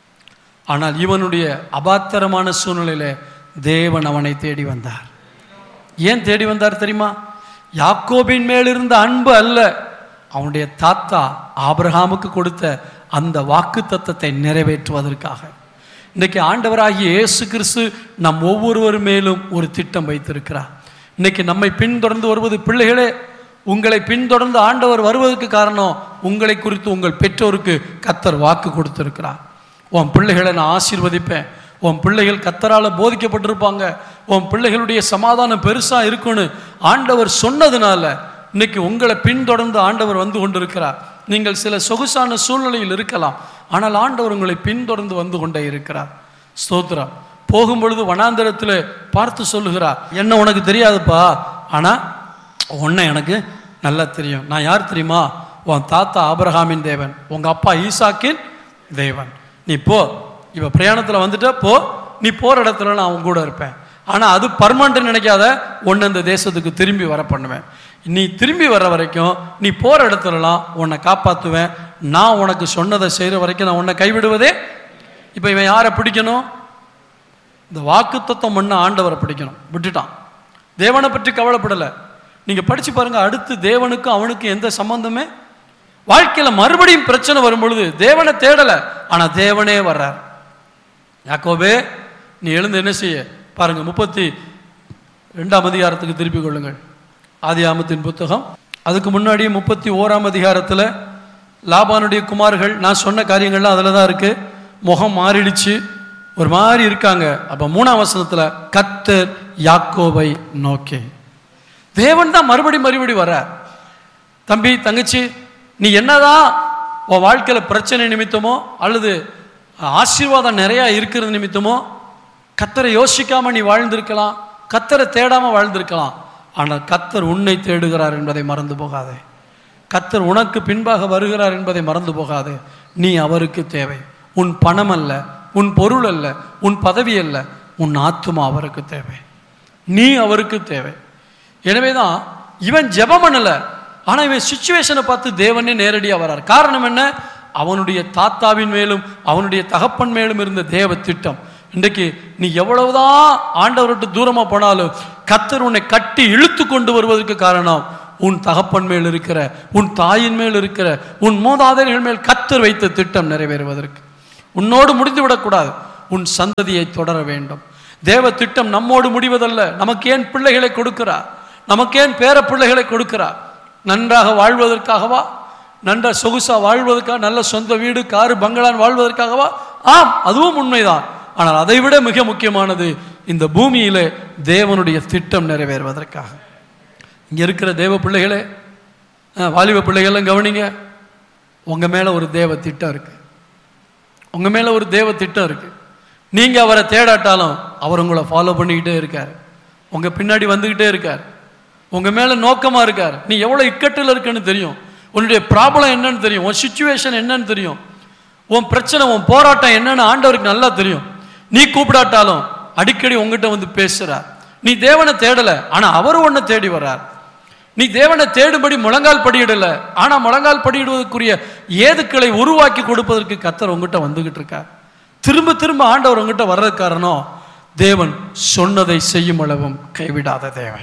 ஆனால் இவனுடைய அபாத்திரமான சூழ்நிலையில தேவன் அவனை தேடி வந்தார் ஏன் தேடி வந்தார் தெரியுமா யாக்கோபின் மேல் இருந்த அன்பு அல்ல அவனுடைய தாத்தா ஆபிரகாமுக்கு கொடுத்த அந்த வாக்கு தத்தத்தை நிறைவேற்றுவதற்காக இன்னைக்கு ஆண்டவராகிய இயேசு கிறிஸ்து நம் ஒவ்வொருவர் மேலும் ஒரு திட்டம் வைத்திருக்கிறார் இன்னைக்கு நம்மை பின்தொடர்ந்து வருவது பிள்ளைகளே உங்களை பின்தொடர்ந்து ஆண்டவர் வருவதற்கு காரணம் உங்களை குறித்து உங்கள் பெற்றோருக்கு கத்தர் வாக்கு கொடுத்திருக்கிறார் உன் பிள்ளைகளை நான் ஆசீர்வதிப்பேன் உன் பிள்ளைகள் கத்தரால போதிக்கப்பட்டிருப்பாங்க உன் பிள்ளைகளுடைய சமாதானம் பெருசா இருக்கும்னு ஆண்டவர் சொன்னதுனால இன்னைக்கு உங்களை பின்தொடர்ந்து ஆண்டவர் வந்து கொண்டிருக்கிறார் நீங்கள் சில சொகுசான சூழ்நிலையில் இருக்கலாம் ஆனால் ஆண்டவர் உங்களை பின்தொடர்ந்து வந்து கொண்டே இருக்கிறார் ஸ்தோத்திரம் போகும்பொழுது வனாந்தரத்தில் பார்த்து சொல்லுகிறார் என்ன உனக்கு தெரியாதுப்பா ஆனா உன்னை எனக்கு நல்லா தெரியும் நான் யார் தெரியுமா உன் தாத்தா ஆபிரகாமின் தேவன் உங்க அப்பா ஈசாக்கின் தேவன் நீ போ இவ பிரயாணத்தில் வந்துட்ட போ நீ போற இடத்துல நான் அவன் கூட இருப்பேன் ஆனா அது பர்மனண்ட் நினைக்காத ஒன்று இந்த தேசத்துக்கு திரும்பி வர பண்ணுவேன் நீ திரும்பி வர்ற வரைக்கும் நீ போற இடத்துலலாம் உன்னை காப்பாற்றுவேன் நான் உனக்கு சொன்னதை செய்கிற வரைக்கும் நான் உன்னை கைவிடுவதே இப்போ இவன் யாரை பிடிக்கணும் இந்த வாக்குத்தத்தம் பண்ண ஆண்டவரை பிடிக்கணும் விட்டுட்டான் தேவனை பற்றி கவலைப்படலை நீங்கள் படித்து பாருங்க அடுத்து தேவனுக்கும் அவனுக்கும் எந்த சம்பந்தமே வாழ்க்கையில் மறுபடியும் பிரச்சனை வரும்பொழுது தேவனை தேடலை ஆனால் தேவனே வர்றார் யாக்கோபே நீ எழுந்து என்ன செய்ய பாருங்க முப்பத்தி ரெண்டாம் அதிகாரத்துக்கு திருப்பிக் கொள்ளுங்கள் ஆதியாமத்தின் புத்தகம் அதுக்கு முன்னாடி முப்பத்தி ஓராம் அதிகாரத்தில் லாபானுடைய குமார்கள் நான் சொன்ன காரியங்கள்லாம் அதில் தான் இருக்கு முகம் மாறிடுச்சு ஒரு மாதிரி இருக்காங்க அப்போ மூணாம் வசனத்தில் கத்தர் யாக்கோபை நோக்கி தேவன் தான் மறுபடி மறுபடி வர்றார் தம்பி தங்கச்சி நீ என்னதான் உன் வாழ்க்கையில் பிரச்சனை நிமித்தமோ அல்லது ஆசீர்வாதம் நிறையா இருக்கிறது நிமித்தமோ கத்தரை யோசிக்காம நீ வாழ்ந்திருக்கலாம் கத்தரை தேடாம வாழ்ந்திருக்கலாம் ஆனால் கத்தர் உன்னை தேடுகிறார் என்பதை மறந்து போகாதே கத்தர் உனக்கு பின்பாக வருகிறார் என்பதை மறந்து போகாதே நீ அவருக்கு தேவை உன் பணம் அல்ல உன் பொருள் அல்ல உன் பதவி அல்ல உன் ஆத்துமா அவருக்கு தேவை நீ அவருக்கு தேவை எனவே தான் இவன் ஜெபம் பண்ணல ஆனா இவன் சுச்சுவேஷனை பார்த்து தேவனே நேரடியாக வரார் காரணம் என்ன அவனுடைய தாத்தாவின் மேலும் அவனுடைய தகப்பன் மேலும் இருந்த தேவ திட்டம் இன்றைக்கு நீ எவ்வளவுதான் ஆண்டவர்கிட்ட தூரமா போனாலும் கத்தர் உன்னை கட்டி இழுத்து கொண்டு வருவதற்கு காரணம் உன் தகப்பன் மேல் இருக்கிற உன் தாயின் மேல் இருக்கிற உன் மூதாதையர்கள் மேல் கத்தர் வைத்த திட்டம் நிறைவேறுவதற்கு உன்னோடு முடிந்து விடக்கூடாது உன் சந்ததியை தொடர வேண்டும் தேவ திட்டம் நம்மோடு முடிவதல்ல நமக்கு ஏன் பிள்ளைகளை கொடுக்கிறார் நமக்கு ஏன் பேர பிள்ளைகளை கொடுக்கிறார் நன்றாக வாழ்வதற்காகவா நன்ற சொகுசா வாழ்வதற்காக நல்ல சொந்த வீடு காரு பங்களான் வாழ்வதற்காகவா ஆம் அதுவும் உண்மைதான் ஆனால் அதை விட மிக முக்கியமானது இந்த பூமியிலே தேவனுடைய திட்டம் நிறைவேறுவதற்காக இங்கே இருக்கிற தேவ பிள்ளைகளே அஹ், வாலிப பிள்ளைகளும் கவனிங்க உங்கள் மேலே ஒரு தேவ திட்டம் இருக்கு உங்கள் மேலே ஒரு தேவ திட்டம் இருக்கு நீங்கள் அவரை தேடாட்டாலும் அவர் உங்களை ஃபாலோ பண்ணிக்கிட்டே இருக்கார் உங்கள் பின்னாடி வந்துக்கிட்டே இருக்கார் உங்கள் மேலே நோக்கமாக இருக்கார் நீ எவ்வளோ இக்கட்டில் இருக்குன்னு தெரியும் உன்னுடைய ப்ராப்ளம் என்னன்னு தெரியும் உன் சுச்சுவேஷன் என்னன்னு தெரியும் உன் பிரச்சனை உன் போராட்டம் என்னன்னு ஆண்டவருக்கு நல்லா தெரியும் நீ கூப்பிடாட்டாலும் அடிக்கடி உங்ககிட்ட வந்து பேசுறார் நீ தேவனை தேடல ஆனா அவர் உன்னை தேடி வர்றார் நீ தேவனை தேடும்படி முழங்கால் படியிடல ஆனா முழங்கால் படியிடுவதற்குரிய ஏதுக்களை உருவாக்கி கொடுப்பதற்கு கத்தர் உங்ககிட்ட வந்துகிட்டு இருக்கார் திரும்ப திரும்ப ஆண்டவர் உங்ககிட்ட வர்றது காரணம் தேவன் சொன்னதை செய்யும் அளவும் கைவிடாத தேவன்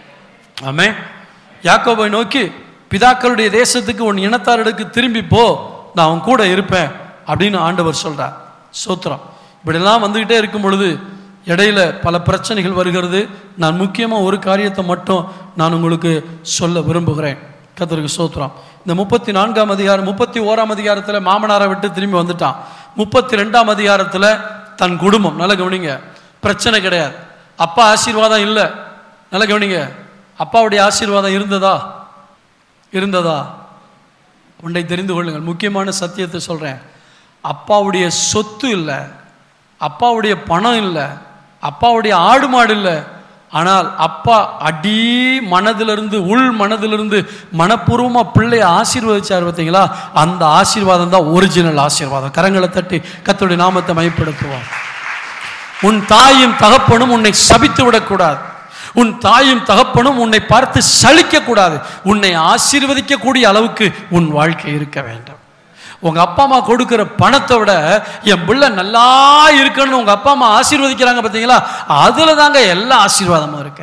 ஆமே யாக்கோபை நோக்கி பிதாக்களுடைய தேசத்துக்கு உன் இனத்தாரிடக்கு திரும்பி போ நான் உன் கூட இருப்பேன் அப்படின்னு ஆண்டவர் சொல்றார் சோத்திரம் இப்படிலாம் வந்துக்கிட்டே இருக்கும் பொழுது இடையில பல பிரச்சனைகள் வருகிறது நான் முக்கியமாக ஒரு காரியத்தை மட்டும் நான் உங்களுக்கு சொல்ல விரும்புகிறேன் கத்தருக்கு சோத்திரம் இந்த முப்பத்தி நான்காம் அதிகாரம் முப்பத்தி ஓராம் அதிகாரத்தில் மாமனாரை விட்டு திரும்பி வந்துட்டான் முப்பத்தி ரெண்டாம் அதிகாரத்தில் தன் குடும்பம் நல்ல கவனிங்க பிரச்சனை கிடையாது அப்பா ஆசீர்வாதம் இல்லை நல்ல கவனிங்க அப்பாவுடைய ஆசீர்வாதம் இருந்ததா இருந்ததா ஒன்றை தெரிந்து கொள்ளுங்கள் முக்கியமான சத்தியத்தை சொல்கிறேன் அப்பாவுடைய சொத்து இல்லை அப்பாவுடைய பணம் இல்லை அப்பாவுடைய ஆடு மாடு இல்லை ஆனால் அப்பா அடி மனதிலிருந்து உள் மனதிலிருந்து மனப்பூர்வமாக பிள்ளையை ஆசீர்வதிச்சார் பார்த்தீங்களா அந்த ஆசீர்வாதம் தான் ஒரிஜினல் ஆசீர்வாதம் கரங்களை தட்டி கர்த்தருடைய நாமத்தை மையப்படுத்துவோம் உன் தாயும் தகப்பனும் உன்னை சபித்து விடக்கூடாது உன் தாயும் தகப்பனும் உன்னை பார்த்து சலிக்க கூடாது உன்னை ஆசீர்வதிக்கக்கூடிய அளவுக்கு உன் வாழ்க்கை இருக்க வேண்டும் உங்க அப்பா அம்மா கொடுக்கிற பணத்தை விட என் பிள்ளை நல்லா இருக்கணும்னு உங்க அப்பா அம்மா ஆசீர்வதிக்கிறாங்க பார்த்தீங்களா அதுல தாங்க எல்லா ஆசீர்வாதமும் இருக்கு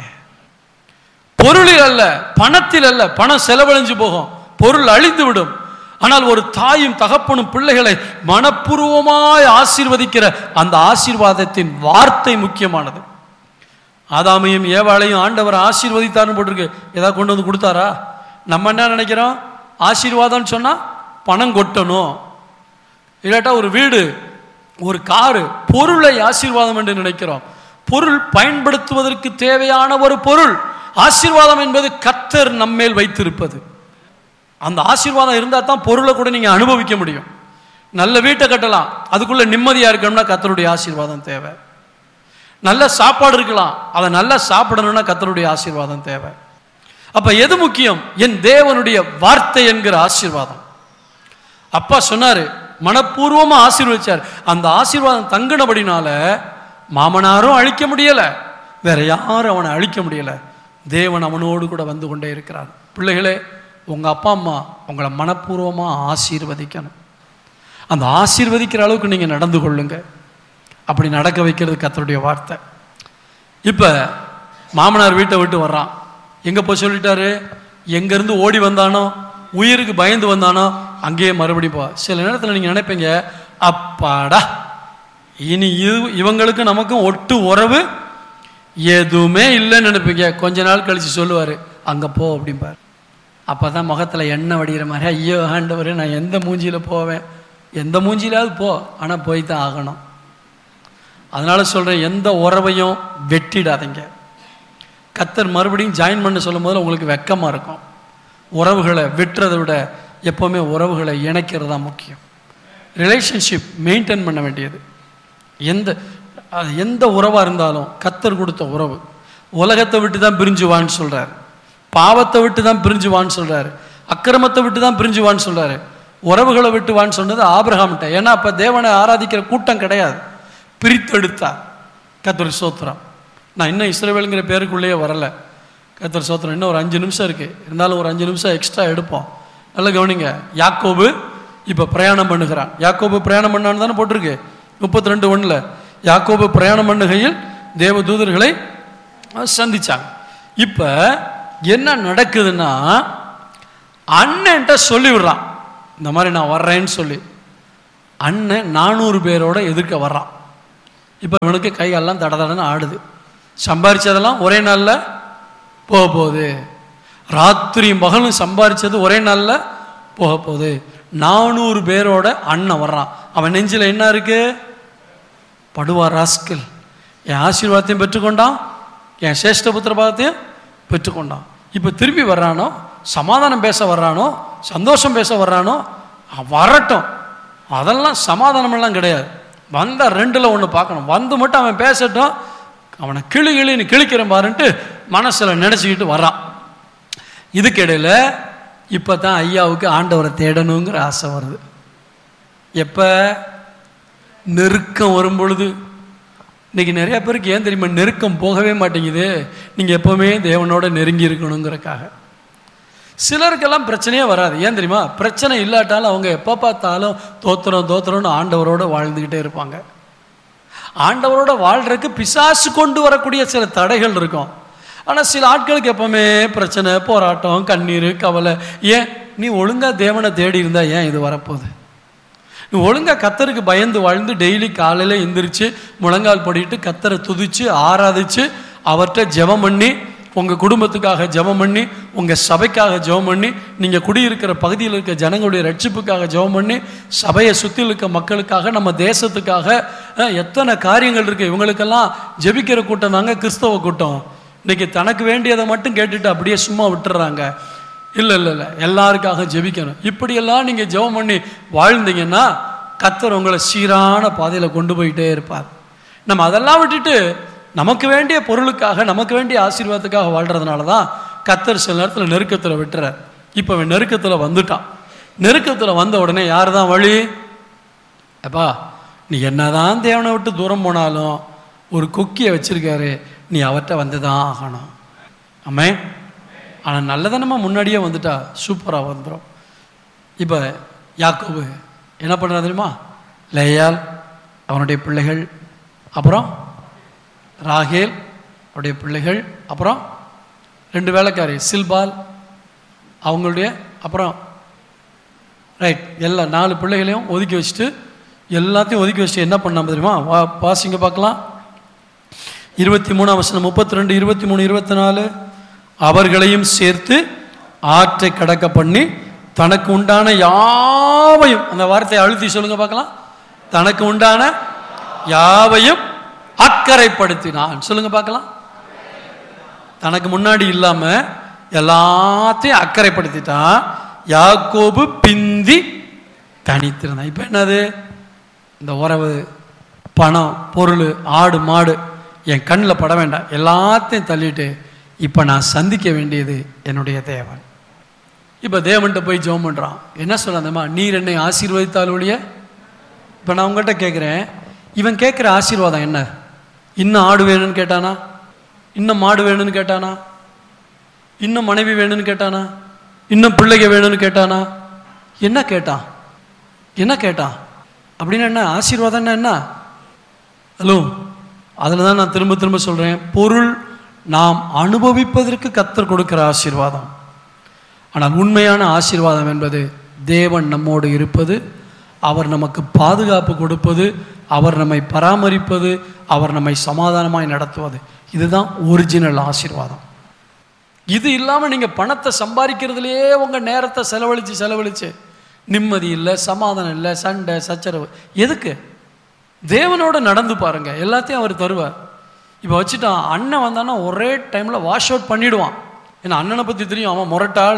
பொருளில் அல்ல பணத்தில் அல்ல பணம் செலவழிஞ்சு போகும் பொருள் அழிந்து விடும் ஆனால் ஒரு தாயும் தகப்பனும் பிள்ளைகளை மனப்பூர்வமாய் ஆசீர்வதிக்கிற அந்த ஆசீர்வாதத்தின் வார்த்தை முக்கியமானது ஆதாமையும் ஏவாளையும் ஆண்டவர் ஆசீர்வதித்தார்னு போட்டிருக்கு ஏதாவது கொண்டு வந்து கொடுத்தாரா நம்ம என்ன நினைக்கிறோம் ஆசீர்வாதம்னு சொன்னா பணம் கொட்டணும் இல்லாட்டா ஒரு வீடு ஒரு காரு பொருளை ஆசீர்வாதம் என்று நினைக்கிறோம் பொருள் பயன்படுத்துவதற்கு தேவையான ஒரு பொருள் ஆசீர்வாதம் என்பது கத்தர் நம்மேல் வைத்திருப்பது அந்த ஆசீர்வாதம் இருந்தால் தான் பொருளை கூட நீங்கள் அனுபவிக்க முடியும் நல்ல வீட்டை கட்டலாம் அதுக்குள்ள நிம்மதியாக இருக்கணும்னா கத்தருடைய ஆசீர்வாதம் தேவை நல்ல சாப்பாடு இருக்கலாம் அதை நல்லா சாப்பிடணும்னா கத்தருடைய ஆசீர்வாதம் தேவை அப்ப எது முக்கியம் என் தேவனுடைய வார்த்தை என்கிற ஆசீர்வாதம் அப்பா சொன்னாரு மனப்பூர்வமா ஆசீர்வதிச்சார் அந்த ஆசீர்வாதம் தங்கினபடினால மாமனாரும் அழிக்க முடியல வேற யாரும் அவனை அழிக்க முடியல தேவன் அவனோடு கூட வந்து கொண்டே இருக்கிறார் பிள்ளைகளே உங்கள் அப்பா அம்மா உங்களை மனப்பூர்வமாக ஆசீர்வதிக்கணும் அந்த ஆசீர்வதிக்கிற அளவுக்கு நீங்கள் நடந்து கொள்ளுங்க அப்படி நடக்க வைக்கிறது கர்த்தருடைய வார்த்தை இப்போ மாமனார் வீட்டை விட்டு வர்றான் எங்கே போய் சொல்லிட்டாரு எங்கேருந்து ஓடி வந்தானோ உயிருக்கு பயந்து வந்தானோ அங்கேயே மறுபடியும் போ சில நேரத்தில் நீங்கள் நினைப்பீங்க அப்பாடா இனி இது இவங்களுக்கு நமக்கும் ஒட்டு உறவு எதுவுமே இல்லைன்னு நினைப்பீங்க கொஞ்ச நாள் கழித்து சொல்லுவார் அங்கே போ அப்படிம்பார் அப்போ தான் முகத்தில் எண்ணெய் வடிகிற மாதிரி ஐயோ ஆண்டவர் நான் எந்த மூஞ்சியில் போவேன் எந்த மூஞ்சியிலாவது போ ஆனால் போய் தான் ஆகணும் அதனால சொல்கிறேன் எந்த உறவையும் வெட்டிடாதீங்க கத்தர் மறுபடியும் ஜாயின் பண்ண சொல்லும் போது உங்களுக்கு வெக்கமாக இருக்கும் உறவுகளை வெட்டுறதை விட எப்போவுமே உறவுகளை இணைக்கிறது தான் முக்கியம் ரிலேஷன்ஷிப் மெயின்டைன் பண்ண வேண்டியது எந்த அது எந்த உறவாக இருந்தாலும் கத்தர் கொடுத்த உறவு உலகத்தை விட்டு தான் பிரிஞ்சுவான்னு சொல்கிறார் பாவத்தை விட்டு தான் பிரிஞ்சுவான்னு சொல்கிறாரு அக்கிரமத்தை விட்டு தான் பிரிஞ்சுவான்னு சொல்கிறாரு உறவுகளை விட்டு வான்னு சொன்னது ஆபிரகாம்கிட்ட ஏன்னா அப்போ தேவனை ஆராதிக்கிற கூட்டம் கிடையாது பிரித்தெடுத்தார் கத்தர் சோத்திரம் நான் இன்னும் இஸ்ரேவேலுங்கிற பேருக்குள்ளேயே வரல கத்தர் சோத்திரம் இன்னும் ஒரு அஞ்சு நிமிஷம் இருக்குது இருந்தாலும் ஒரு அஞ்சு நிமிஷம் எக்ஸ்ட்ரா எடுப்போம் நல்லா கவனிங்க யாக்கோபு இப்போ பிரயாணம் பண்ணுகிறான் யாக்கோபு பிரயாணம் பண்ணான்னு தானே போட்டிருக்கு முப்பத்தி ரெண்டு ஒன்றில் யாக்கோபு பிரயாணம் பண்ணுகையில் தேவ தூதர்களை சந்திச்சாங்க இப்போ என்ன நடக்குதுன்னா அண்ணன்ட்ட சொல்லி விடுறான் இந்த மாதிரி நான் வர்றேன்னு சொல்லி அண்ணன் நானூறு பேரோட எதிர்க்க வர்றான் இப்போ இவனுக்கு கைகாலெல்லாம் தட தடன்னு ஆடுது சம்பாரிச்சதெல்லாம் ஒரே நாளில் போக போகுது ராத்திரியும் பகலும் சம்பாரிச்சது ஒரே நாளில் போக போகுது நானூறு பேரோட அண்ணன் வர்றான் அவன் நெஞ்சில் என்ன இருக்கு படுவா ராஸ்கல் என் ஆசீர்வாதத்தையும் பெற்றுக்கொண்டான் என் சேஷ்ட புத்திர பாகத்தையும் பெற்றுக்கொண்டான் இப்போ திரும்பி வர்றானோ சமாதானம் பேச வர்றானோ சந்தோஷம் பேச வர்றானோ அவன் வரட்டும் அதெல்லாம் சமாதானமெல்லாம் கிடையாது வந்த ரெண்டில் ஒன்று பார்க்கணும் வந்து மட்டும் அவன் பேசட்டும் அவனை கிளி கிளின்னு கிழிக்கிறேன் பாருன்ட்டு மனசில் நினச்சிக்கிட்டு வர்றான் இதுக்கிடையில் இப்போ தான் ஐயாவுக்கு ஆண்டவரை தேடணுங்கிற ஆசை வருது எப்போ நெருக்கம் வரும் பொழுது இன்னைக்கு நிறைய பேருக்கு ஏன் தெரியுமா நெருக்கம் போகவே மாட்டேங்குது நீங்கள் எப்போவுமே தேவனோட நெருங்கி இருக்கணுங்கிறக்காக சிலருக்கெல்லாம் பிரச்சனையே வராது ஏன் தெரியுமா பிரச்சனை இல்லாட்டாலும் அவங்க எப்போ பார்த்தாலும் தோத்திரம் தோத்திரம்னு ஆண்டவரோட வாழ்ந்துக்கிட்டே இருப்பாங்க ஆண்டவரோட வாழ்றதுக்கு பிசாசு கொண்டு வரக்கூடிய சில தடைகள் இருக்கும் ஆனால் சில ஆட்களுக்கு எப்பவுமே பிரச்சனை போராட்டம் கண்ணீர் கவலை ஏன் நீ ஒழுங்காக தேவனை தேடி இருந்தா ஏன் இது வரப்போகுது நீ ஒழுங்காக கத்தருக்கு பயந்து வாழ்ந்து டெய்லி காலையில் எந்திரிச்சு முழங்கால் படிட்டு கத்தரை துதிச்சு ஆராதிச்சு அவர்கிட்ட ஜெபம் பண்ணி உங்கள் குடும்பத்துக்காக ஜெபம் பண்ணி உங்கள் சபைக்காக ஜெபம் பண்ணி நீங்கள் குடியிருக்கிற பகுதியில் இருக்க ஜனங்களுடைய ரட்சிப்புக்காக ஜெபம் பண்ணி சபையை சுற்றி இருக்க மக்களுக்காக நம்ம தேசத்துக்காக அஹ், எத்தனை காரியங்கள் இருக்குது இவங்களுக்கெல்லாம் ஜெபிக்கிற கூட்டம் தாங்க கிறிஸ்தவ கூட்டம் இன்னைக்கு தனக்கு வேண்டியதை மட்டும் கேட்டுட்டு அப்படியே சும்மா விட்டுறாங்க இல்லை இல்லை இல்லை எல்லாருக்காக ஜெபிக்கணும் இப்படியெல்லாம் நீங்கள் ஜெபம் பண்ணி வாழ்ந்தீங்கன்னா கத்தர் உங்களை சீரான பாதையில் கொண்டு போயிட்டே இருப்பார் நம்ம அதெல்லாம் விட்டுட்டு நமக்கு வேண்டிய பொருளுக்காக நமக்கு வேண்டிய ஆசீர்வாதத்துக்காக வாழ்கிறதுனால தான் கத்தர் சில நேரத்தில் நெருக்கத்தில் விட்டுறார் இப்போ அவன் நெருக்கத்தில் வந்துட்டான் நெருக்கத்தில் வந்த உடனே யார் தான் வழி அப்பா நீ என்னதான் தேவனை விட்டு தூரம் போனாலும் ஒரு குக்கியை வச்சிருக்காரு நீ அவர்கிட்ட வந்து தான் ஆகணும் ஆமே ஆனால் நல்லதனமாக முன்னாடியே வந்துட்டா சூப்பராக வந்துடும் இப்போ யாக்கோபு என்ன பண்ணுறா தெரியுமா லேயால் அவனுடைய பிள்ளைகள் அப்புறம் ராகேல் அவருடைய பிள்ளைகள் அப்புறம் ரெண்டு வேலைக்காரி சில்பால் அவங்களுடைய அப்புறம் ரைட் எல்லா நாலு பிள்ளைகளையும் ஒதுக்கி வச்சுட்டு எல்லாத்தையும் ஒதுக்கி வச்சுட்டு என்ன பண்ணாம தெரியுமா வா வாசிங்க பார்க்கலாம் இருபத்தி மூணாம் வசனம் முப்பத்தி ரெண்டு இருபத்தி மூணு இருபத்தி நாலு அவர்களையும் சேர்த்து ஆற்றை கடக்க பண்ணி தனக்கு உண்டான யாவையும் அந்த வார்த்தையை அழுத்தி சொல்லுங்க பார்க்கலாம் தனக்கு உண்டான யாவையும் அக்கறைப்படுத்தினான் சொல்லுங்க பார்க்கலாம் தனக்கு முன்னாடி இல்லாம எல்லாத்தையும் அக்கறைப்படுத்திட்டான் யாக்கோபு பிந்தி தனித்திருந்தான் இப்போ என்னது இந்த உறவு பணம் பொருள் ஆடு மாடு என் கண்ணில் பட வேண்டாம் எல்லாத்தையும் தள்ளிட்டு இப்போ நான் சந்திக்க வேண்டியது என்னுடைய தேவன் இப்போ தேவன்கிட்ட போய் ஜெபம் பண்ணுறான் என்ன சொல்லாதம்மா நீர் என்னை ஆசீர்வதித்தால் ஒழிய இப்போ நான் உங்கள்கிட்ட கேட்குறேன் இவன் கேட்குற ஆசீர்வாதம் என்ன இன்னும் ஆடு வேணும்னு கேட்டானா இன்னும் மாடு வேணும்னு கேட்டானா இன்னும் மனைவி வேணும்னு கேட்டானா இன்னும் பிள்ளைங்க வேணும்னு கேட்டானா என்ன கேட்டான் என்ன கேட்டான் அப்படின்னா என்ன ஆசீர்வாதம்னா என்ன ஹலோ அதில் தான் நான் திரும்ப திரும்ப சொல்கிறேன் பொருள் நாம் அனுபவிப்பதற்கு கத்தர் கொடுக்கிற ஆசீர்வாதம் ஆனால் உண்மையான ஆசீர்வாதம் என்பது தேவன் நம்மோடு இருப்பது அவர் நமக்கு பாதுகாப்பு கொடுப்பது அவர் நம்மை பராமரிப்பது அவர் நம்மை சமாதானமாய் நடத்துவது இதுதான் ஒரிஜினல் ஆசீர்வாதம் இது இல்லாமல் நீங்கள் பணத்தை சம்பாதிக்கிறதுலையே உங்கள் நேரத்தை செலவழித்து செலவழித்து நிம்மதி இல்லை சமாதானம் இல்லை சண்டை சச்சரவு எதுக்கு தேவனோட நடந்து பாருங்க எல்லாத்தையும் அவர் தருவார் இப்போ வச்சுட்டான் அண்ணன் வந்தான்னா ஒரே டைமில் வாஷ் அவுட் பண்ணிடுவான் ஏன்னா அண்ணனை பற்றி தெரியும் அவன் முரட்டாள்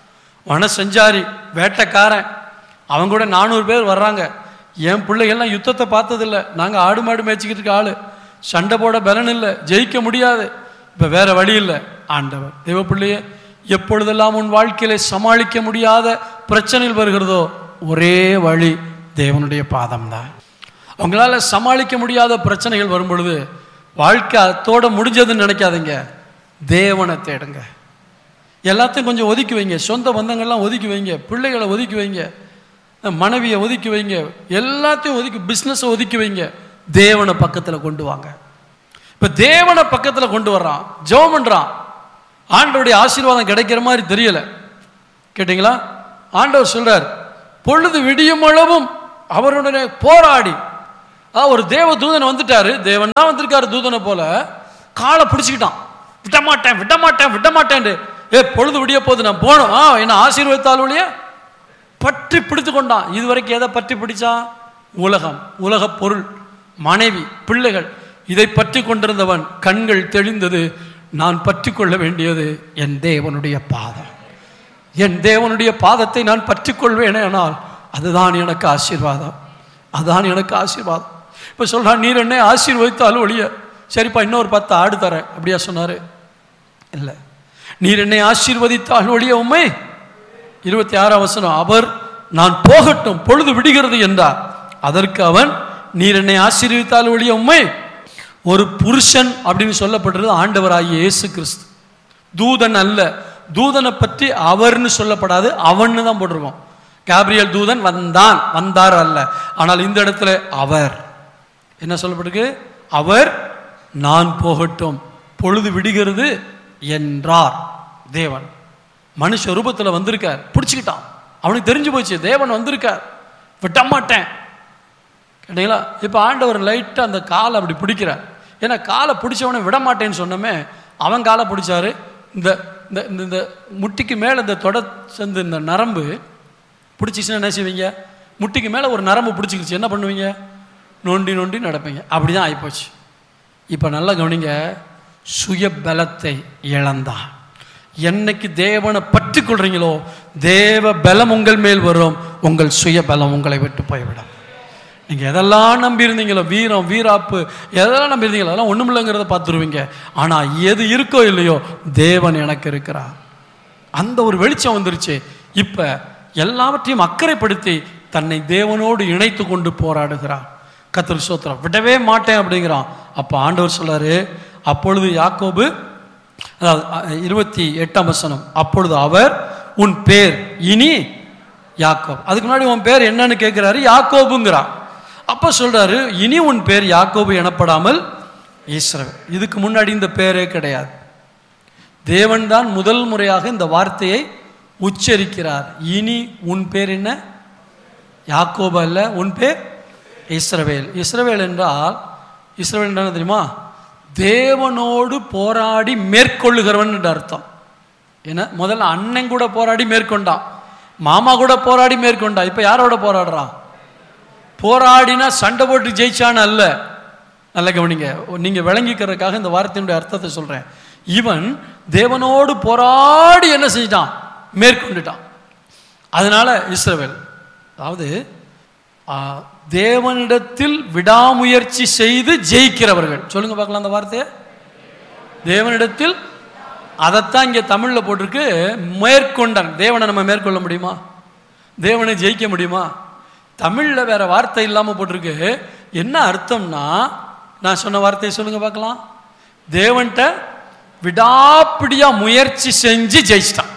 வன செஞ்சாரி வேட்டைக்காரன் அவன் கூட நானூறு பேர் வர்றாங்க என் பிள்ளைகள்லாம் யுத்தத்தை பார்த்ததில்ல நாங்கள் ஆடு மாடு மேய்ச்சிக்கிட்டு இருக்க ஆள் சண்டை போட பலன் இல்லை ஜெயிக்க முடியாது இப்போ வேற வழி இல்லை ஆண்டவர் தேவ பிள்ளையே எப்பொழுதெல்லாம் உன் வாழ்க்கையில சமாளிக்க முடியாத பிரச்சனைகள் வருகிறதோ ஒரே வழி தேவனுடைய பாதம்தான் உங்களால் சமாளிக்க முடியாத பிரச்சனைகள் வரும் பொழுது வாழ்க்கை அதோட முடிஞ்சதுன்னு நினைக்காதீங்க தேவனை தேடுங்க எல்லாத்தையும் கொஞ்சம் ஒதுக்கி வைங்க சொந்த பந்தங்கள்லாம் ஒதுக்கி வைங்க பிள்ளைகளை ஒதுக்கி வைங்க மனைவியை ஒதுக்கி வைங்க எல்லாத்தையும் ஒதுக்கி பிஸ்னஸை ஒதுக்கி வைங்க தேவனை பக்கத்தில் கொண்டு வாங்க இப்போ தேவனை பக்கத்தில் கொண்டு வர்றான் ஜெபம் பண்ணுறான் ஆண்டவருடைய ஆசீர்வாதம் கிடைக்கிற மாதிரி தெரியல கேட்டிங்களா ஆண்டவர் சொல்றார் பொழுது விடியும் அளவும் அவருடனே போராடி ஆ ஒரு தேவ தூதன் வந்துட்டாரு தேவன் தான் வந்திருக்காரு தூதனை போல காலை பிடிச்சிக்கிட்டான் விட மாட்டேன் விட மாட்டேன் விட மாட்டேன் ஏ பொழுது விடிய போகுது நான் போகணும் ஆ என்ன ஆசீர்வதித்தால் ஒழிய பற்றி பிடித்து கொண்டான் இது வரைக்கும் எதை பற்றி பிடிச்சான் உலகம் உலக பொருள் மனைவி பிள்ளைகள் இதை பற்றி கொண்டிருந்தவன் கண்கள் தெளிந்தது நான் பற்றி கொள்ள வேண்டியது என் தேவனுடைய பாதம் என் தேவனுடைய பாதத்தை நான் பற்றி கொள்வேனே ஆனால் அதுதான் எனக்கு ஆசீர்வாதம் அதுதான் எனக்கு ஆசீர்வாதம் இப்போ சொல்கிறான் நீர் என்னை ஆசீர்வதித்தாலும் ஒழிய சரிப்பா இன்னொரு பத்து ஆடு தரேன் அப்படியா சொன்னார் இல்லை நீர் என்னை ஆசீர்வதித்தால் ஒழிய உண்மை இருபத்தி ஆறாம் வசனம் அவர் நான் போகட்டும் பொழுது விடுகிறது என்றார் அதற்கு அவன் நீர் என்னை ஆசீர்வதித்தால் ஒழிய உண்மை ஒரு புருஷன் அப்படின்னு சொல்லப்படுறது ஆண்டவராகிய இயேசு கிறிஸ்து தூதன் அல்ல தூதனை பற்றி அவர்னு சொல்லப்படாது அவன்னு தான் போட்டிருக்கோம் கேப்ரியல் தூதன் வந்தான் வந்தார் அல்ல ஆனால் இந்த இடத்துல அவர் என்ன சொல்லப்பட்டிருக்கு அவர் நான் போகட்டும் பொழுது விடுகிறது என்றார் தேவன் மனுஷ ரூபத்தில் வந்திருக்கார் பிடிச்சிக்கிட்டான் அவனுக்கு தெரிஞ்சு போச்சு தேவன் வந்திருக்கார் விட்ட மாட்டேன் கேட்டீங்களா இப்போ ஆண்டவர் லைட்டாக அந்த காலை அப்படி பிடிக்கிறார் ஏன்னா காலை பிடிச்சவனை விட மாட்டேன்னு சொன்னமே அவன் காலை பிடிச்சாரு இந்த இந்த இந்த இந்த முட்டிக்கு மேலே இந்த தொட சேர்ந்து இந்த நரம்பு பிடிச்சிச்சுன்னா என்ன செய்வீங்க முட்டிக்கு மேலே ஒரு நரம்பு பிடிச்சிக்கிச்சு என்ன பண்ணுவீங்க நொண்டி நொண்டி நடப்பீங்க அப்படி தான் ஆகிப்போச்சு இப்போ நல்லா கவனிங்க சுய பலத்தை இழந்தான் என்னைக்கு தேவனை பற்றி கொள்றீங்களோ தேவ பலம் உங்கள் மேல் வரும் உங்கள் சுய பலம் உங்களை விட்டு போய்விடும் நீங்கள் எதெல்லாம் நம்பியிருந்தீங்களோ வீரம் வீராப்பு எதெல்லாம் நம்பியிருந்தீங்களோ அதெல்லாம் ஒன்றும் இல்லைங்கிறத பார்த்துருவீங்க ஆனால் எது இருக்கோ இல்லையோ தேவன் எனக்கு இருக்கிறார் அந்த ஒரு வெளிச்சம் வந்துருச்சு இப்போ எல்லாவற்றையும் அக்கறைப்படுத்தி தன்னை தேவனோடு இணைத்து கொண்டு போராடுகிறார் கத்திர சோத்திரம் விடவே மாட்டேன் அப்படிங்கிறான் அப்போ ஆண்டவர் சொல்றாரு அப்பொழுது யாக்கோபு அதாவது அஹ், இருபத்தி எட்டாம் வசனம் அப்பொழுது அவர் உன் பேர் இனி யாக்கோப் அதுக்கு முன்னாடி உன் பேர் என்னன்னு கேட்கிறாரு யாக்கோபுங்கிறான் அப்போ சொல்றாரு இனி உன் பேர் யாக்கோபு எனப்படாமல் ஈஸ்வரன் இதுக்கு முன்னாடி இந்த பேரே கிடையாது தேவன் தான் முதல் முறையாக இந்த வார்த்தையை உச்சரிக்கிறார் இனி உன் பேர் என்ன யாக்கோபு அல்ல உன் பேர் இஸ்ரவேல் இஸ்ரவேல் என்றால் இஸ்ரவேல் என்ன தெரியுமா தேவனோடு போராடி மேற்கொள்ளுகிறவன் என்று அர்த்தம் ஏன்னா முதல்ல அண்ணன் கூட போராடி மேற்கொண்டான் மாமா கூட போராடி மேற்கொண்டான் இப்போ யாரோட போராடுறான் போராடினா சண்டை போட்டு ஜெயிச்சான்னு அல்ல நல்ல கவனிங்க நீங்கள் விளங்கிக்கிறதுக்காக இந்த வார்த்தையினுடைய அர்த்தத்தை சொல்கிறேன் இவன் தேவனோடு போராடி என்ன செஞ்சிட்டான் மேற்கொண்டுட்டான் அதனால இஸ்ரவேல் அதாவது ஆ, தேவனிடத்தில் விடாமுயற்சி செய்து ஜெயிக்கிறவர்கள் சொல்லுங்க பார்க்கலாம் அந்த வார்த்தையை தேவனிடத்தில் அதைத்தான் இங்கே தமிழில் போட்டிருக்கு மேற்கொண்டான் தேவனை நம்ம மேற்கொள்ள முடியுமா தேவனை ஜெயிக்க முடியுமா தமிழில் வேற வார்த்தை இல்லாமல் போட்டிருக்கு என்ன அர்த்தம்னா நான் சொன்ன வார்த்தையை சொல்லுங்க பார்க்கலாம் தேவன்கிட்ட விடாப்பிடியா முயற்சி செஞ்சு ஜெயிச்சிட்டான்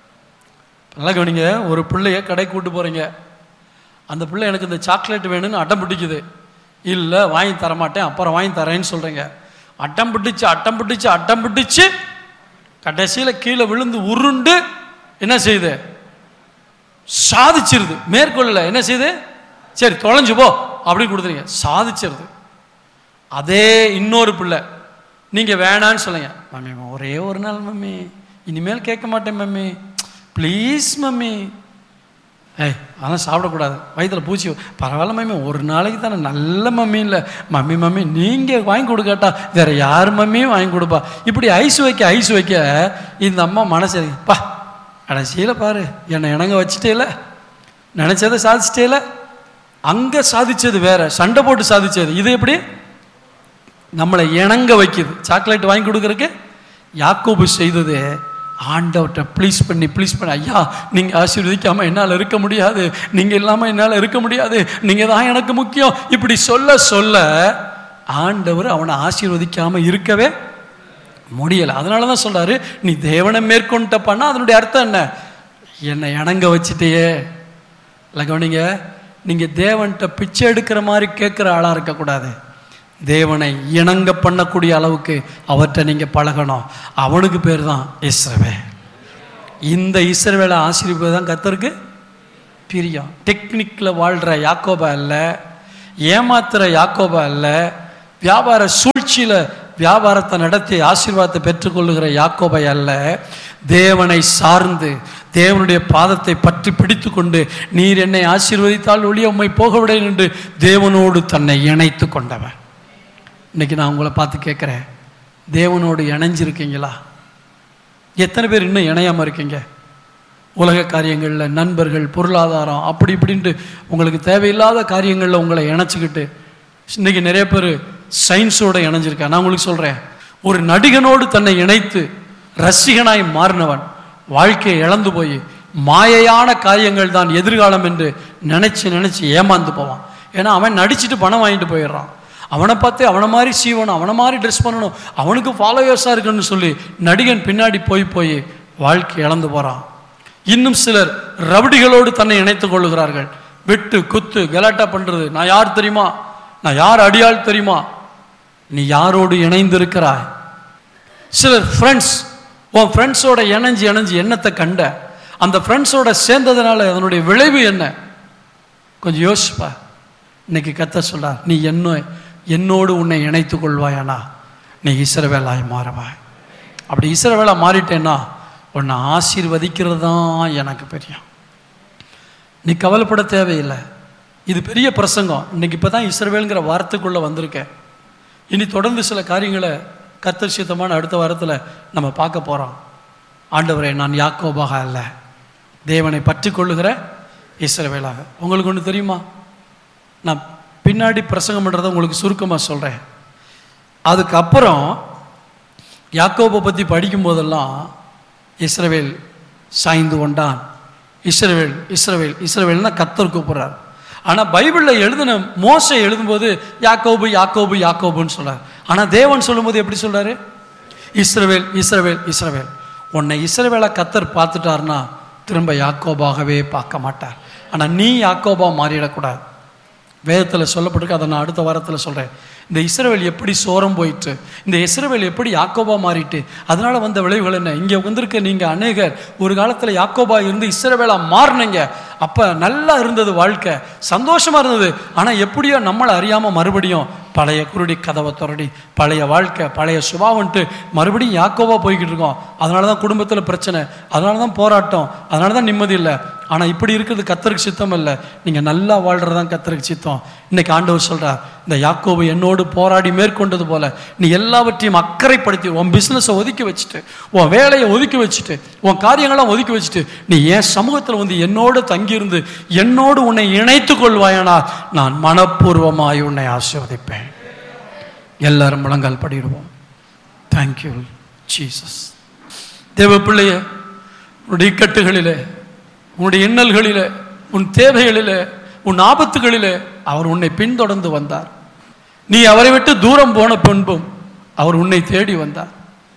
நல்லா கவனிங்க ஒரு பிள்ளைய கடை கூட்டு போறீங்க அந்த பிள்ளை எனக்கு இந்த சாக்லேட் வேணும்னு அடம் பிடிக்குது இல்லை வாங்கி தர மாட்டேன் அப்புறம் வாங்கி தரேன்னு சொல்றீங்க அட்டம் பிடிச்சு அட்டம் பிடிச்சு அட்டம் பிடிச்சு கடைசியில் கீழே விழுந்து உருண்டு என்ன செய்யுது சாதிச்சிருது மேற்கொள்ளல என்ன செய்யுது சரி தொலைஞ்சு போ அப்படின்னு கொடுத்துறீங்க சாதிச்சிருது அதே இன்னொரு பிள்ளை நீங்க வேணான்னு சொல்லுங்க மம்மி ஒரே ஒரு நாள் மம்மி இனிமேல் கேட்க மாட்டேன் மம்மி ப்ளீஸ் மம்மி ஏய் அதெல்லாம் சாப்பிடக்கூடாது வயிற்றுல பூச்சி பரவாயில்ல மம்மி ஒரு நாளைக்கு தானே நல்ல மம்மி இல்லை மம்மி மம்மி நீங்கள் வாங்கி கொடுக்காட்டா வேற யார் மம்மியும் வாங்கி கொடுப்பா இப்படி ஐஸ் வைக்க ஐஸ் வைக்க இந்த அம்மா மனசு பா கடைசியில் பாரு என்னை இணங்க வச்சுட்டேல நினச்சதை சாதிச்சிட்டேல அங்கே சாதிச்சது வேற சண்டை போட்டு சாதிச்சது இது எப்படி நம்மளை இணங்க வைக்குது சாக்லேட் வாங்கி கொடுக்குறக்கு யாக்கோபு செய்தது ஆண்டவர்கிட்ட ப்ளீஸ் பண்ணி ப்ளீஸ் பண்ணி ஐயா நீங்கள் ஆசீர்வதிக்காமல் என்னால் இருக்க முடியாது நீங்கள் இல்லாமல் என்னால் இருக்க முடியாது நீங்கள் தான் எனக்கு முக்கியம் இப்படி சொல்ல சொல்ல ஆண்டவர் அவனை ஆசீர்வதிக்காமல் இருக்கவே முடியலை அதனால தான் சொல்றாரு நீ தேவனை மேற்கொண்ட பண்ணா அதனுடைய அர்த்தம் என்ன என்னை இணங்க வச்சுட்டியே இல்லை கவனிங்க நீங்கள் தேவன்கிட்ட பிச்சை எடுக்கிற மாதிரி கேட்குற ஆளாக இருக்கக்கூடாது தேவனை இணங்க பண்ணக்கூடிய அளவுக்கு அவர்கிட்ட நீங்கள் பழகணும் அவனுக்கு பேர் தான் இஸ்ரவே இந்த இஸ்ரவேலை ஆசீர்வாதம் தான் கத்தருக்கு பிரியம் டெக்னிக்கில் வாழ்கிற யாக்கோபா அல்ல ஏமாத்துற யாக்கோபா அல்ல வியாபார சூழ்ச்சியில் வியாபாரத்தை நடத்தி ஆசீர்வாதத்தை பெற்றுக்கொள்ளுகிற யாக்கோபை அல்ல தேவனை சார்ந்து தேவனுடைய பாதத்தை பற்றி பிடித்து கொண்டு நீர் என்னை ஆசீர்வதித்தால் ஒளிய உம்மை போக விடேன் என்று தேவனோடு தன்னை இணைத்து கொண்டவன் இன்னைக்கு நான் உங்களை பார்த்து கேட்குறேன் தேவனோடு இணைஞ்சிருக்கீங்களா எத்தனை பேர் இன்னும் இணையாமல் இருக்கீங்க உலக காரியங்களில் நண்பர்கள் பொருளாதாரம் அப்படி இப்படின்ட்டு உங்களுக்கு தேவையில்லாத காரியங்களில் உங்களை இணைச்சிக்கிட்டு இன்னைக்கு நிறைய பேர் சயின்ஸோட இணைஞ்சிருக்கேன் நான் உங்களுக்கு சொல்கிறேன் ஒரு நடிகனோடு தன்னை இணைத்து ரசிகனாய் மாறினவன் வாழ்க்கையை இழந்து போய் மாயையான காரியங்கள் தான் எதிர்காலம் என்று நினைச்சு நினைச்சு ஏமாந்து போவான் ஏன்னா அவன் நடிச்சுட்டு பணம் வாங்கிட்டு போயிடுறான் அவனை பார்த்து அவனை மாதிரி சீவணும் அவனை மாதிரி ட்ரெஸ் பண்ணணும் அவனுக்கு ஃபாலோவர்ஸாக இருக்குன்னு சொல்லி நடிகன் பின்னாடி போய் போய் வாழ்க்கை இழந்து போகிறான் இன்னும் சிலர் ரவுடிகளோடு தன்னை இணைத்துக் கொள்ளுகிறார்கள் வெட்டு குத்து கலாட்டா பண்றது நான் யார் தெரியுமா நான் யார் அடியாள் தெரியுமா நீ யாரோடு இணைந்திருக்கிறாய் சிலர் ஃப்ரெண்ட்ஸ் உன் ஃப்ரெண்ட்ஸோட இணைஞ்சு இணைஞ்சு என்னத்தை கண்ட அந்த ஃப்ரெண்ட்ஸோட சேர்ந்ததுனால அதனுடைய விளைவு என்ன கொஞ்சம் யோசிப்பா இன்னைக்கு கத்த சொல்றார் நீ என்ன என்னோடு உன்னை இணைத்துக் கொள்வாயானா நீ இஸ்ரவேலாய் மாறுவாய் அப்படி இஸ்ரவேலா மாறிட்டேன்னா உன்னை ஆசீர்வதிக்கிறது தான் எனக்கு பெரியம் நீ கவலைப்பட தேவையில்லை இது பெரிய பிரசங்கம் இன்னைக்கு இப்போ தான் இஸ்ரவேலுங்கிற வார்த்தைக்குள்ளே வந்திருக்கேன் இனி தொடர்ந்து சில காரியங்களை கத்தர் சித்தமான அடுத்த வாரத்தில் நம்ம பார்க்க போகிறோம் ஆண்டவரே நான் யாக்கோபாக அல்ல தேவனை பற்றி கொள்ளுகிற இஸ்ரவேலாக உங்களுக்கு ஒன்று தெரியுமா நான் பின்னாடி பிரசங்கம் பண்ணுறதை உங்களுக்கு சுருக்கமாக சொல்கிறேன் அதுக்கப்புறம் யாக்கோபை பற்றி படிக்கும் போதெல்லாம் இஸ்ரவேல் சாய்ந்து கொண்டான் இஸ்ரவேல் இஸ்ரவேல் இஸ்ரவேல்னா கத்தர் கூப்பிட்றார் ஆனால் பைபிளில் எழுதின மோசை எழுதும்போது யாக்கோபு யாக்கோபு யாக்கோபுன்னு சொல்றார் ஆனால் தேவன் சொல்லும்போது எப்படி சொல்றாரு இஸ்ரவேல் இஸ்ரவேல் இஸ்ரவேல் உன்னை இஸ்ரவேலை கத்தர் பார்த்துட்டாருன்னா திரும்ப யாக்கோபாகவே பார்க்க மாட்டார் ஆனால் நீ யாக்கோபா மாறிடக்கூடாது வேதத்தில் சொல்லப்பட்டிருக்கு அதை நான் அடுத்த வாரத்தில் சொல்கிறேன் இந்த இஸ்ரவேல் எப்படி சோரம் போயிட்டு இந்த இஸ்ரவேல் எப்படி யாக்கோபா மாறிட்டு அதனால வந்த விளைவுகள் என்ன இங்கே வந்திருக்க நீங்கள் அநேகர் ஒரு காலத்தில் யாக்கோபா இருந்து இஸ்ரவேலா மாறினீங்க அப்போ நல்லா இருந்தது வாழ்க்கை சந்தோஷமா இருந்தது ஆனால் எப்படியோ நம்மளை அறியாமல் மறுபடியும் பழைய குருடி கதவை துரடி பழைய வாழ்க்கை பழைய சுபாவன்ட்டு மறுபடியும் யாக்கோவா போய்கிட்டு இருக்கோம் அதனால தான் குடும்பத்தில் பிரச்சனை அதனால தான் போராட்டம் அதனால தான் நிம்மதி இல்லை ஆனால் இப்படி இருக்கிறது கத்தருக்கு சித்தம் இல்லை நீங்கள் நல்லா வாழ்கிறது தான் கத்தருக்கு சித்தம் இன்னைக்கு ஆண்டவர் சொல்கிறார் இந்த யாக்கோபு என்னோடு போராடி மேற்கொண்டது போல நீ எல்லாவற்றையும் அக்கறைப்படுத்தி உன் பிஸ்னஸை ஒதுக்கி வச்சுட்டு உன் வேலையை ஒதுக்கி வச்சுட்டு உன் காரியங்களாம் ஒதுக்கி வச்சுட்டு நீ என் சமூகத்தில் வந்து என்னோடு தங்கியிருந்து என்னோடு உன்னை இணைத்துக் கொள்வாயானால் நான் மனப்பூர்வமாய் உன்னை ஆசிர்வதிப்பேன் எல்லாரும் முழங்கால் படிடுவோம் தேங்க்யூ ஜீசஸ் தேவ பிள்ளைய உன்னுடைய இக்கட்டுகளிலே உன்னுடைய எண்ணல்களிலே உன் தேவைகளிலே உன் ஆபத்துகளிலே அவர் உன்னை பின்தொடர்ந்து வந்தார் நீ அவரை விட்டு தூரம் போன பின்பும் அவர் உன்னை தேடி வந்தார்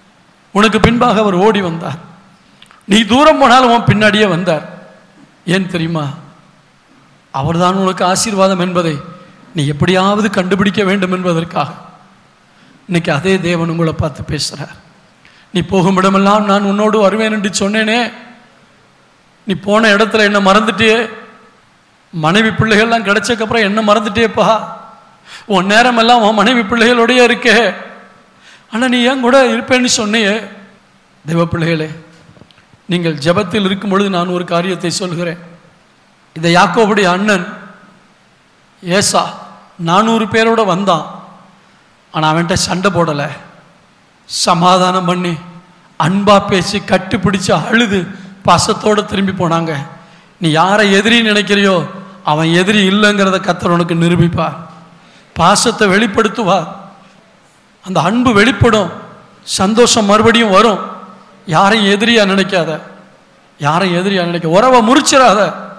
உனக்கு பின்பாக அவர் ஓடி வந்தார் நீ தூரம் போனாலும் உன் பின்னாடியே வந்தார் ஏன் தெரியுமா அவர்தான் உனக்கு ஆசீர்வாதம் என்பதை நீ எப்படியாவது கண்டுபிடிக்க வேண்டும் என்பதற்காக இன்னைக்கு அதே தேவன் உங்களை பார்த்து பேசுகிறார் நீ போகும் இடமெல்லாம் நான் உன்னோடு வருவேன் என்று சொன்னேனே நீ போன இடத்துல என்ன மறந்துட்டியே மனைவி பிள்ளைகள்லாம் கிடைச்சக்கப்புறம் என்ன மறந்துட்டேப்பா உன் நேரமெல்லாம் உன் மனைவி பிள்ளைகளோடயே இருக்கே ஆனால் நீ ஏன் கூட இருப்பேன்னு சொன்னியே தெய்வ பிள்ளைகளே நீங்கள் ஜெபத்தில் இருக்கும் பொழுது நான் ஒரு காரியத்தை சொல்கிறேன் இதை யாக்கோபுடைய அண்ணன் ஏசா நானூறு பேரோட வந்தான் ஆனால் அவன்கிட்ட சண்டை போடலை சமாதானம் பண்ணி அன்பா பேசி கட்டி பிடிச்சு அழுது பாசத்தோடு திரும்பி போனாங்க நீ யாரை எதிரி நினைக்கிறியோ அவன் எதிரி இல்லைங்கிறத கத்தர் உனக்கு நிரூபிப்பார் பாசத்தை வெளிப்படுத்துவார் அந்த அன்பு வெளிப்படும் சந்தோஷம் மறுபடியும் வரும் யாரையும் எதிரியா நினைக்காத யாரையும் எதிரியா நினைக்க உறவை முறிச்சிடாத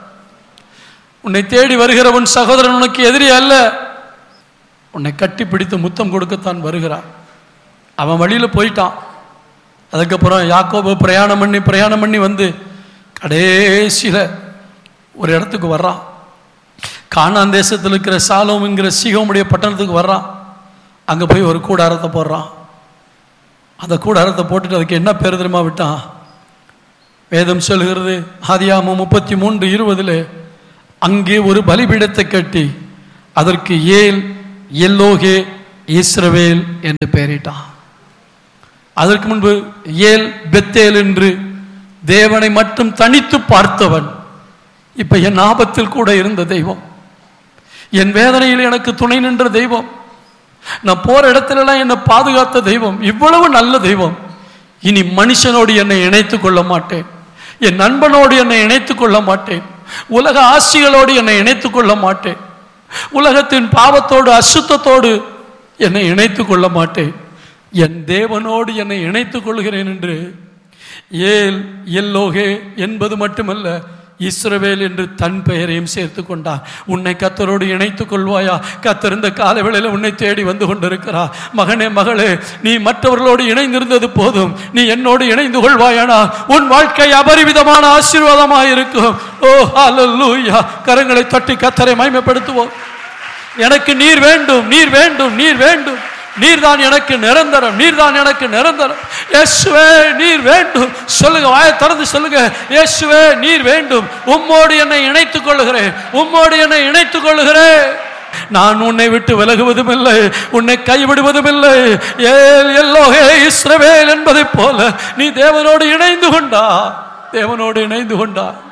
உன்னை தேடி வருகிற உன் சகோதரன் உனக்கு எதிரி அல்ல உன்னை கட்டி பிடித்து முத்தம் கொடுக்கத்தான் வருகிறான் அவன் வழியில் போயிட்டான் அதுக்கப்புறம் யாக்கோபு பிரயாணம் பண்ணி பிரயாணம் பண்ணி வந்து கடைசியில் ஒரு இடத்துக்கு வர்றான் கானான் தேசத்தில் இருக்கிற சாலோம்ங்கிற சீகோமுடைய பட்டணத்துக்கு வர்றான் அங்கே போய் ஒரு கூடாரத்தை போடுறான் அந்த கூடாரத்தை போட்டுட்டு அதுக்கு என்ன பேர் தெரியுமா விட்டான் வேதம் சொல்கிறது ஆதியாமம் முப்பத்தி மூன்று இருபதில் அங்கே ஒரு பலிபீடத்தை கட்டி அதற்கு ஏல் எல்லோகே இஸ்ரவேல் என்று பெயரிட்டான் அதற்கு முன்பு ஏல் பெத்தேல் என்று தேவனை மட்டும் தனித்து பார்த்தவன் இப்ப என் ஆபத்தில் கூட இருந்த தெய்வம் என் வேதனையில் எனக்கு துணை நின்ற தெய்வம் நான் போற இடத்துலலாம் என்னை பாதுகாத்த தெய்வம் இவ்வளவு நல்ல தெய்வம் இனி மனுஷனோடு என்னை இணைத்துக் கொள்ள மாட்டேன் என் நண்பனோடு என்னை இணைத்துக் கொள்ள மாட்டேன் உலக ஆசிகளோடு என்னை இணைத்துக் கொள்ள மாட்டேன் உலகத்தின் பாவத்தோடு அசுத்தத்தோடு என்னை இணைத்துக் கொள்ள மாட்டேன் என் தேவனோடு என்னை இணைத்துக் கொள்கிறேன் என்று ஏல் எல்லோகே என்பது மட்டுமல்ல இஸ்ரவேல் என்று தன் பெயரையும் சேர்த்து கொண்டார் உன்னை கத்தரோடு இணைத்துக் கொள்வாயா கத்தர் இந்த காலவேளையில் உன்னை தேடி வந்து கொண்டிருக்கிறா மகனே மகளே நீ மற்றவர்களோடு இணைந்திருந்தது போதும் நீ என்னோடு இணைந்து கொள்வாயானா உன் வாழ்க்கை அபரிவிதமான ஆசீர்வாதமாக இருக்கும் ஓ ஹalleluya கரங்களை தட்டி கத்தரை மகிமைப்படுத்துவோம் எனக்கு நீர் வேண்டும் நீர் வேண்டும் நீர் வேண்டும் நீர்தான் எனக்கு நிரந்தரம் நீர்தான் எனக்கு நிரந்தரம் இயேசுவே நீர் வேண்டும் சொல்லுங்க வாயை திறந்து சொல்லுங்க இயேசுவே நீர் வேண்டும் உம்மோடு என்னை இணைத்துக் கொள்ளுகிறேன் உம்மோடு என்னை இணைத்துக் கொள்ளுகிறேன் நான் உன்னை விட்டு விலகுவதும் இல்லை உன்னை கைவிடுவதும் இல்லை ஏல் எல்லோகே இஸ்ரவேல் என்பதைப் போல நீ தேவனோடு இணைந்து கொண்டா தேவனோடு இணைந்து கொண்டா